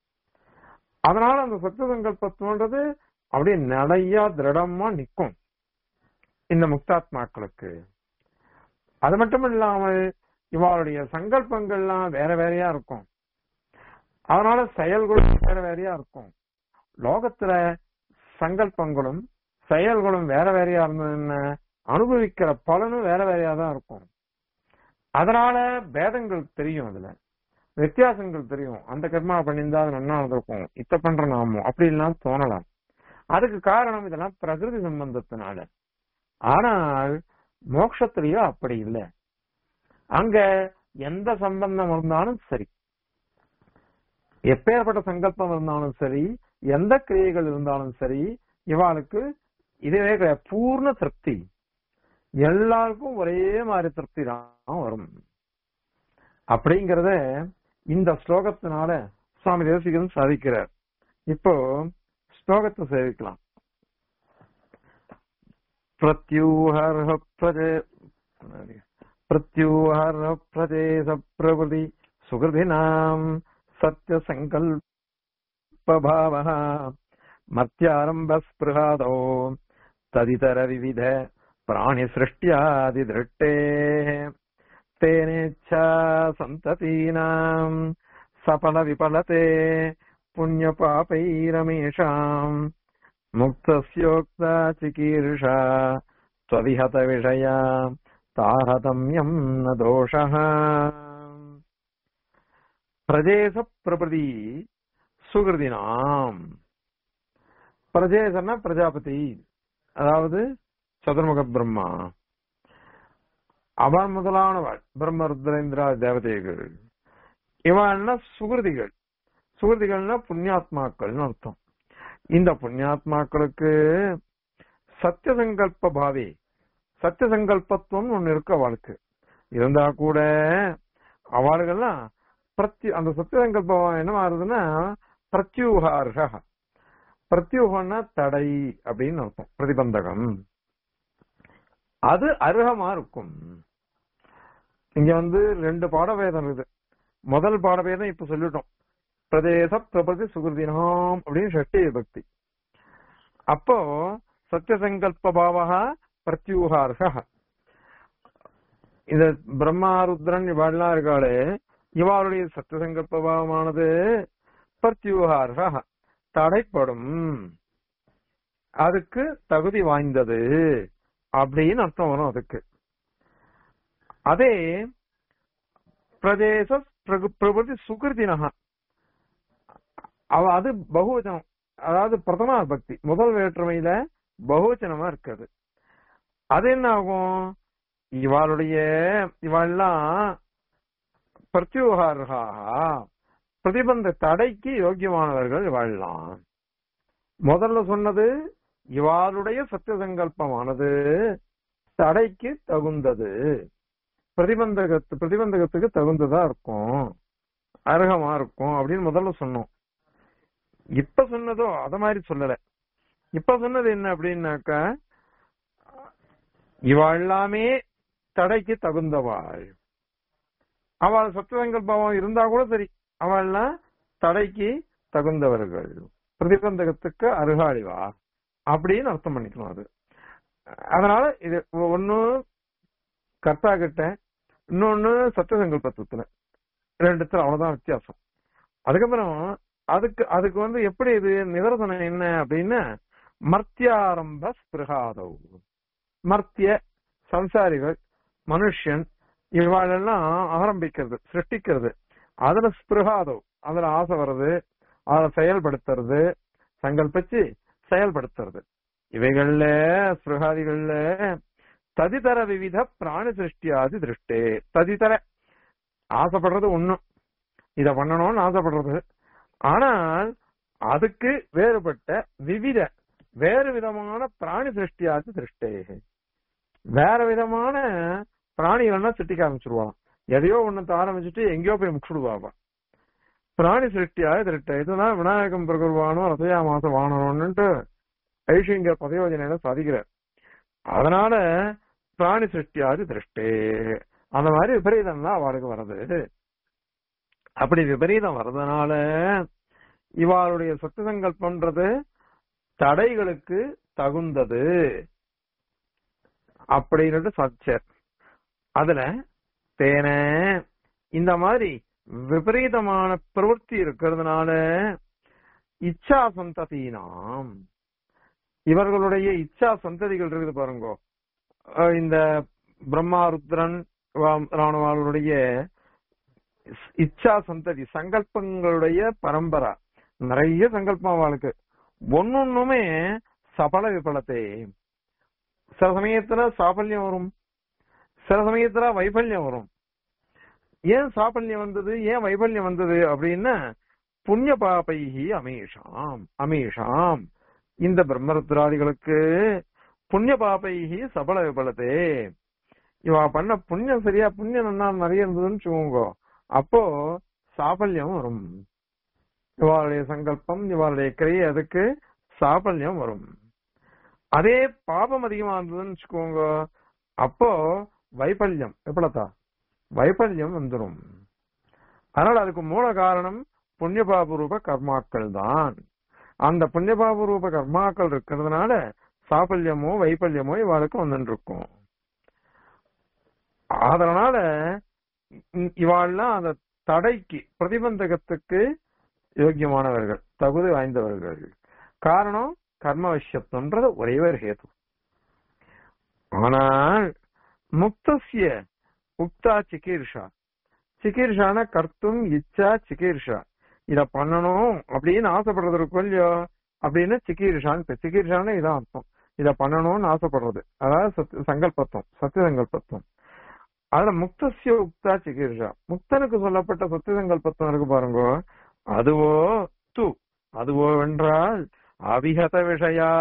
அதனால அந்த சத்திய சங்கல்பத்துன்றது அப்படியே நிறைய திருடமா நிக்கும் இந்த முக்தாத்மாக்களுக்கு அது மட்டும் இல்லாமல் இவாளுடைய சங்கல்பங்கள்லாம் வேற வேறையா இருக்கும் அதனால செயல்களும் வேற வேறையா இருக்கும் லோகத்துல சங்கல்பங்களும் செயல்களும் வேற வேறையா இருந்ததுன்னா அனுபவிக்கிற பலனும் வேற வேறையா தான் இருக்கும் அதனால பேதங்கள் தெரியும் அதுல வித்தியாசங்கள் தெரியும் அந்த கர்மா பண்ணியிருந்தா அது நன்னா இருந்திருக்கும் இத்த பண்ற நாமோ அப்படின்லாம் தோணலாம் அதுக்கு காரணம் இதெல்லாம் பிரகிருதி சம்பந்தத்தினால ஆனால் மோட்சத்திலேயோ அப்படி இல்லை அங்க எந்த சம்பந்தம் இருந்தாலும் சரி எப்பேற்பட்ட சங்கல்பம் இருந்தாலும் சரி எந்த கிரியைகள் இருந்தாலும் சரி இவாளுக்கு இதுவே கிடையாது பூர்ண திருப்தி எல்லாருக்கும் ஒரே மாதிரி திருப்தி தான் வரும் அப்படிங்கறத இந்த ஸ்லோகத்தினால சுவாமி தேசிகன் சாதிக்கிறார் இப்போ ஸ்லோகத்தை சேவிக்கலாம் பிரத்யூஹர்ஹ பிரஜே பிரத்யூஹர்ஹ பிரஜேச பிரபுதி சுகிருதினாம் சத்ய சங்கல்பபாவः மத்தியாரம்ப ஸ்பிருஹாதோ ததிதர விவித பிராணி சிருஷ்டியாதிதிருஷ்டே तेनेच्छा सन्ततीनाम् सफलविफलते पुण्यपापैरमेषाम् मुक्तस्योक्ता चिकीर्षा त्वविहतविषया तारतम्यम् न दोषः பிரதேசப்பிரபதி சுகிருதினாம் பிரஜேசன்னா பிரஜாபதி அதாவது சதுர்முக பிரம்மா அவன் முதலானவள் பிரம்ம ருத்ரேந்திரா தேவதைகள் இவன்னா சுகிருதிகள் சுகிருதிகள்னா புண்ணியாத்மாக்கள்னு அர்த்தம் இந்த புண்ணியாத்மாக்களுக்கு சத்திய சங்கல்ப பாவி சத்திய சங்கல்பத்துவம் ஒண்ணு இருக்கு அவளுக்கு இருந்தா கூட அவளுகெல்லாம் பிரத்யு அந்த சத்திய சங்கல்பம் என்ன ஆகுதுன்னா பிரத்யூகார்ஹ பிரத்யூகம்னா தடை அப்படின்னு அர்த்தம் பிரதிபந்தகம் அது அருகமா இருக்கும் இங்க வந்து ரெண்டு பாடபேதம் இருக்குது முதல் பாடபேதம் இப்ப சொல்லிட்டோம் பிரதேச பிரபதி சுகிருதினாம் அப்படின்னு ஷஷ்டி விபக்தி அப்போ சத்தியசங்கல்ப பாவகா பிரத்யூகார்ஹ இந்த பிரம்மா ருத்ரன் இவாள்லாம் இருக்காளே இவாளுடைய சத்தியசங்கல்ப பாவமானது பிரத்யூகார்ஹ தடைப்படும் அதுக்கு தகுதி வாய்ந்தது அப்படின்னு அர்த்தம் வரும் அதுக்கு அதே பிரதேச பிரகு- பிரபுதி சுகிருதினக அவ அது பகுவச்சனம் அதாவது பிரதமா பக்தி முதல் வேற்றுமையில பகுவச்சனமா இருக்குது அது என்ன ஆகும் இவாளுடைய இவாள்லாம் பிரத்யூகாரா பிரதிபந்த தடைக்கு யோக்கியமானவர்கள் இவாள்லாம் முதல்ல சொன்னது இவாளுடைய சத்திய சங்கல்பமானது தடைக்கு தகுந்தது பிரதிபந்தகத்து பிரதிபந்தகத்துக்கு தகுந்ததா இருக்கும் அருகமா இருக்கும் அப்படின்னு முதல்ல சொன்னோம் இப்ப சொன்னதோ அத மாதிரி சொல்லல இப்ப சொன்னது என்ன அப்படின்னாக்கா இவ எல்லாமே தடைக்கு தகுந்தவாள் அவள் சத்தியசங்கல்பம் இருந்தா கூட சரி அவள்லாம் தடைக்கு தகுந்தவர்கள் பிரதிபந்தகத்துக்கு அருகாளிவா அப்படின்னு அர்த்தம் பண்ணிக்கணும் அது அதனால இது ஒண்ணு கர்த்தா கிட்ட இன்னொன்னு சத்திய சங்கல்பத்துல ரெண்டுத்துல அவ்வளவுதான் வித்தியாசம் அதுக்கப்புறம் அதுக்கு அதுக்கு வந்து எப்படி இது நிதர்சனம் என்ன அப்படின்னா மர்த்தியாரம்ப ஸ்பிருகாதவ் மர்த்திய சம்சாரிகள் மனுஷன் இவாளெல்லாம் ஆரம்பிக்கிறது சிருஷ்டிக்கிறது அதுல ஸ்பிருகாதவ் அதுல ஆசை வர்றது அதை செயல்படுத்துறது சங்கல்பிச்சு செயல்படுத்துறது இவைகள்ல ஸ்பிருகாதிகள்ல ததிதர விவித பிராணி சிருஷ்டியாதி திருஷ்டே ததிதர ஆசைப்படுறது ஒண்ணும் இத பண்ணணும்னு ஆசைப்படுறது ஆனால் அதுக்கு வேறுபட்ட விவித வேறு விதமான பிராணி சிருஷ்டியாதி திருஷ்டே வேற விதமான பிராணிகள்னா சிருஷ்டிக்க ஆரம்பிச்சிருவான் எதையோ ஒண்ணு ஆரம்பிச்சுட்டு எங்கேயோ போய் முக்கிடுவாங்க பிராணி சிருஷ்டியாக திருட்ட இதெல்லாம் விநாயகம் பிரகுர்வானோ ரசயா மாசம் வாங்கணும்னுட்டு ஐஷிங்க பதயோஜனையில சாதிக்கிறார் அதனால பிராணி சிருஷ்டியாது திருஷ்டே அந்த மாதிரி விபரீதம்லாம் அவளுக்கு வருது அப்படி விபரீதம் வர்றதுனால இவாளுடைய சத்து சங்கல்பம்ன்றது தடைகளுக்கு தகுந்தது அப்படின்னு சச்சர் அதுல தேன இந்த மாதிரி விபரீதமான பிரவൃத்தி இருக்கிறதுனால இச்சா சந்ததியினாம் இவர்களுடைய இச்சா சந்ததிகள் இருக்குது பாருங்க அஹ் இந்த பிரம்மா ருத்ரன் வா- ராணுவாளுடைய இச்சா சந்ததி சங்கல்பங்களுடைய பரம்பரா நிறைய சங்கல்பம் அவளுக்கு ஒன்னொன்னுமே சபல விபலத்தை சில சமயத்துல சாபல்யம் வரும் சில சமயத்துல வைபல்யம் வரும் ஏன் சாபல்யம் வந்தது ஏன் வைபல்யம் வந்தது அப்படின்னா புண்ணிய பாபைகி அமேஷாம் அமேஷாம் இந்த பிரம்மருத்ராதிகளுக்கு புண்ணிய பாபைகி சபல விபலத்தே இவ பண்ண புண்ணியம் சரியா புண்ணியம் நல்லா நிறைய இருந்ததுன்னு வச்சுக்கோங்க அப்போ சாபல்யம் வரும் இவாளுடைய சங்கல்பம் இவாளுடைய கிரியை அதுக்கு சாபல்யம் வரும் அதே பாபம் அதிகமா இருந்ததுன்னு வச்சுக்கோங்க அப்போ வைபல்யம் எப்படத்தா வைபல்யம் வந்துடும் அதனால அதுக்கு மூல காரணம் புண்ணியபாப ரூப கர்மாக்கள் தான் அந்த புண்ணியபாப ரூப கர்மாக்கள் இருக்கிறதுனால சாபல்யமோ வைபல்யமோ இவாளுக்கு வந்துட்டு இருக்கும் அதனால இ- இவாள்லாம் அந்த தடைக்கு பிரதிபந்தகத்துக்கு யோக்கியமானவர்கள் தகுதி வாய்ந்தவர்கள் காரணம் கர்ம விஷயத்துன்றது ஒரே ஒரு ஹேது ஆனால் முக்தசிய உக்தா சிகீர்ஷா சிகீர்ஷான கர்த்தும் இச்சா சிகீர்ஷா இத பண்ணணும் அப்படின்னு ஆசைப்படுறது இருக்கும் இல்லையோ அப்படின்னு சிகீர்ஷான்னு பேர். சிகீர்ஷான்னு இதான் அர்த்தம் இத பண்ணணும்னு ஆசைப்படுறது அதாவது சத் சங்கல்பத்துவம் சத்திய சங்கல்பத்துவம் அதுல முக்தசிய உக்தா சிகீர்ஷா முக்தனுக்கு சொல்லப்பட்ட சத்திய சங்கல்பத்துவம் இருக்கு பாருங்க அதுவோ து அதுவோ வென்றால் அவிகத விஷயா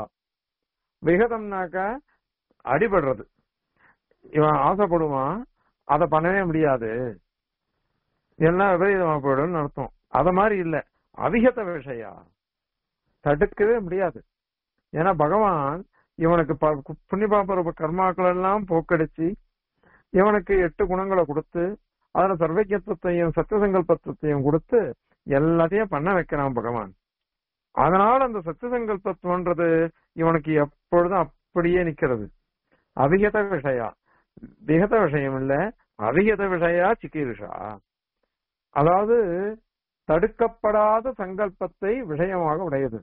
விகதம்னாக்கா அடிபடுறது இவன் ஆசைப்படுவான் அதை பண்ணவே முடியாது எல்லாம் விபரீதமா போயிடும்னு அர்த்தம் அத மாதிரி இல்ல அவிகத விஷயா தடுக்கவே முடியாது ஏன்னா பகவான் இவனுக்கு ப- புண்ணியபாப ரூப கர்மாக்கள் எல்லாம் போக்கடிச்சு இவனுக்கு எட்டு குணங்களை கொடுத்து அதுல சர்வஜத்துவத்தையும் சத்தியசங்கல்பத்துவத்தையும் கொடுத்து எல்லாத்தையும் பண்ண வைக்கிறான் பகவான் அதனால அந்த சத்தியசங்கல்பத்துவன்றது இவனுக்கு எப்பொழுதும் அப்படியே நிக்கிறது அவிகத விஷயா விகத விஷயம் இல்ல அவிகத விஷயா சிகிருஷா அதாவது தடுக்கப்படாத சங்கல்பத்தை விஷயமாக உடையது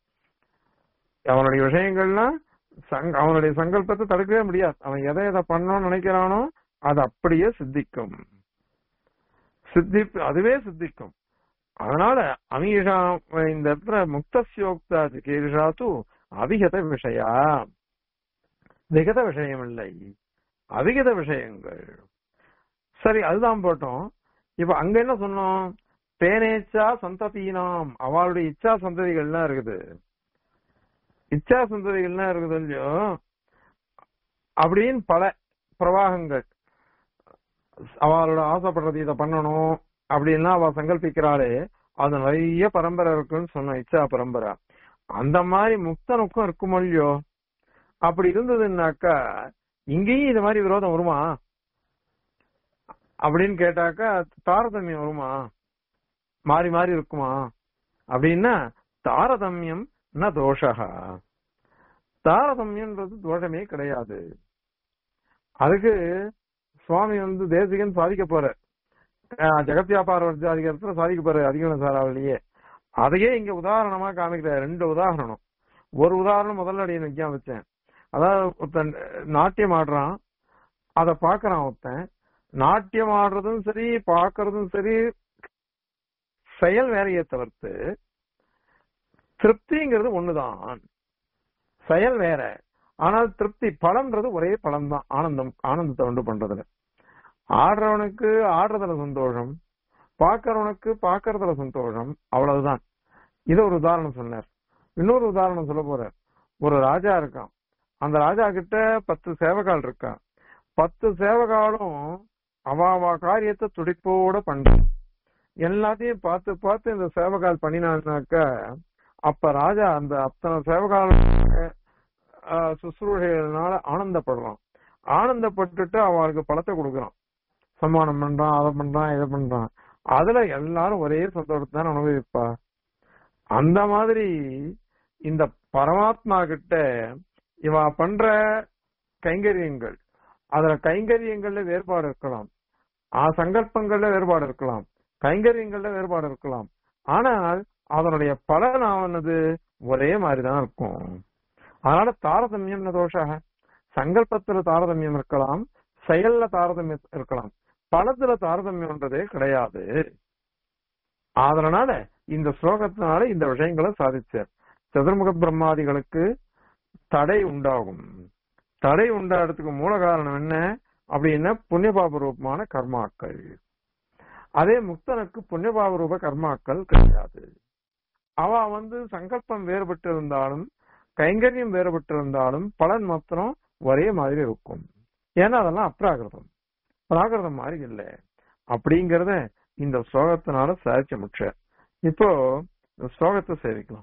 அவனுடைய விஷயங்கள்லாம் சங்க- அவனுடைய சங்கல்பத்தை தடுக்கவே முடியாது அவன் எதை எதை பண்ணணும்னு நினைக்கிறானோ அது அப்படியே சித்திக்கும் சித்தி அதுவே சித்திக்கும் அதனால அமீஷா இந்த இடத்துல முக்தசியோக்தா சிகீர்ஷா தூ அவிகத விஷயா விகத விஷயம் இல்லை அவிகத விஷயங்கள் சரி அதுதான் போட்டோம் இப்ப அங்க என்ன சொன்னோம் பேனேச்சா சந்ததியினாம் அவளுடைய இச்சா சந்ததிகள்லாம் இருக்குது இச்சா சந்ததிகள்லாம் இருக்குது இல்லையோ அப்படின்னு பல பிரவாகங்கள் அவளோட ஆசைப்படுறது இதை பண்ணணும் அப்படின்னா அவ சங்கல்பிக்கிறாளே அது நிறைய பரம்பரை இருக்குன்னு சொன்னோம் இச்சா பரம்பரை அந்த மாதிரி முக்தனுக்கும் இருக்கும் இல்லையோ அப்படி இருந்ததுன்னாக்கா இங்கேயும் இது மாதிரி விரோதம் வருமா அப்படின்னு கேட்டாக்கா தாரதமியம் வருமா மாறி மாறி இருக்குமா அப்படின்னா தாரதமியம் ந தோஷகா தாரதமியம்ன்றது தோஷமே கிடையாது அதுக்கு சுவாமி வந்து தேசிகன் சாதிக்க போற ஜெகத் வியாபார அதிகாரத்துல சாதிக்க போற அதிகன சாராவிலேயே அதையே இங்க உதாரணமா காமிக்கிறார் ரெண்டு உதாரணம் ஒரு உதாரணம் முதல்ல அடி நிக்க வச்சேன் அதாவது ஒருத்தன் நாட்டியம் ஆடுறான் அத பாக்குறான் ஒருத்தன் நாட்டியம் ஆடுறதும் சரி பாக்குறதும் சரி செயல் வேலையை தவிர்த்து திருப்திங்கிறது ஒண்ணுதான் செயல் வேற ஆனால் திருப்தி பலன்றது ஒரே பலன் தான் ஆனந்தம் ஆனந்தத்தை உண்டு பண்றதுல ஆடுறவனுக்கு ஆடுறதுல சந்தோஷம் பாக்குறவனுக்கு பாக்குறதுல சந்தோஷம் அவ்வளவுதான் இது ஒரு உதாரணம் சொன்னார் இன்னொரு உதாரணம் சொல்ல போறார் ஒரு ராஜா இருக்கான் அந்த ராஜா கிட்ட பத்து சேவகால் இருக்கான் பத்து சேவகாலும் அவ அவ காரியத்தை துடிப்போட பண்றான் எல்லாத்தையும் பார்த்து பார்த்து இந்த சேவகால் பண்ணினாக்க அப்ப ராஜா அந்த அத்தனை சேவகால் சுசுரூஷைகள்னால ஆனந்தப்படுறான் ஆனந்தப்பட்டுட்டு அவளுக்கு பழத்தை கொடுக்குறான் சம்மானம் பண்றான் அதை பண்றான் இதை பண்றான் அதுல எல்லாரும் ஒரே சந்தோஷத்தை தான் அனுபவிப்பா அந்த மாதிரி இந்த பரமாத்மா கிட்ட இவ பண்ற கைங்கரியங்கள் அதுல கைங்கரியங்கள்ல வேறுபாடு இருக்கலாம் ஆ சங்கல்பங்கள்ல வேறுபாடு இருக்கலாம் கைங்கரியங்கள்ல வேறுபாடு இருக்கலாம் ஆனால் அதனுடைய பலனானது ஒரே மாதிரிதான் இருக்கும் அதனால தாரதமியம் தோஷாக சங்கல்பத்துல தாரதமியம் இருக்கலாம் செயல்ல தாரதமியம் இருக்கலாம் பலத்துல தாரதமியம்ன்றதே கிடையாது அதனால இந்த ஸ்லோகத்தினால இந்த விஷயங்களை சாதிச்சார் சதுர்முக பிரம்மாதிகளுக்கு தடை உண்டாகும் தடை உண்டாடுறதுக்கு மூல காரணம் என்ன அப்படின்னா புண்ணியபாப ரூபமான கர்மாக்கள் அதே முக்தனுக்கு புண்ணியபாப ரூப கர்மாக்கள் கிடையாது அவ வந்து சங்கல்பம் வேறுபட்டு இருந்தாலும் கைங்கரியம் வேறுபட்டு இருந்தாலும் பலன் மாத்திரம் ஒரே மாதிரி இருக்கும் ஏன்னா அதெல்லாம் அப்ராகிருதம் பிராகிருதம் மாதிரி இல்லை அப்படிங்கறத இந்த ஸ்லோகத்தினால சாதிச்ச முற்ற இப்போ இந்த ஸ்லோகத்தை சேவிக்கலாம்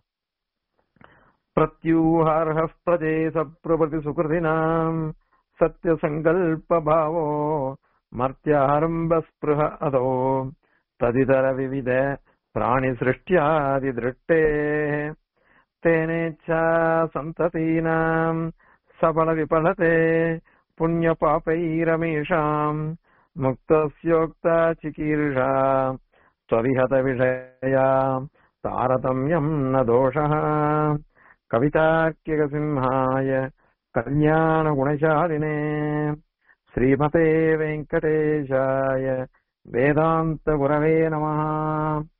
பிரத்யூஹார்ஹ பிரஜேச பிரபதி சுகிருதினாம் சத்திய சங்கல்ப பாவோ மர்த்தியாரம்ப ஸ்பிருஹ அதோ ததிதர விவித பிராணி சிருஷ்டியாதி திருட்டே तेनेच्छा सन्ततीनाम् सबलविफलते पुण्यपापैरमीषाम् मुक्तस्योक्ता चिकीर्षा त्वविहतविषया तारतम्यम् न दोषः कवितार्क्यकसिंहाय कल्याणगुणशालिने श्रीमते वेङ्कटेशाय वेदान्तगुरवे नमः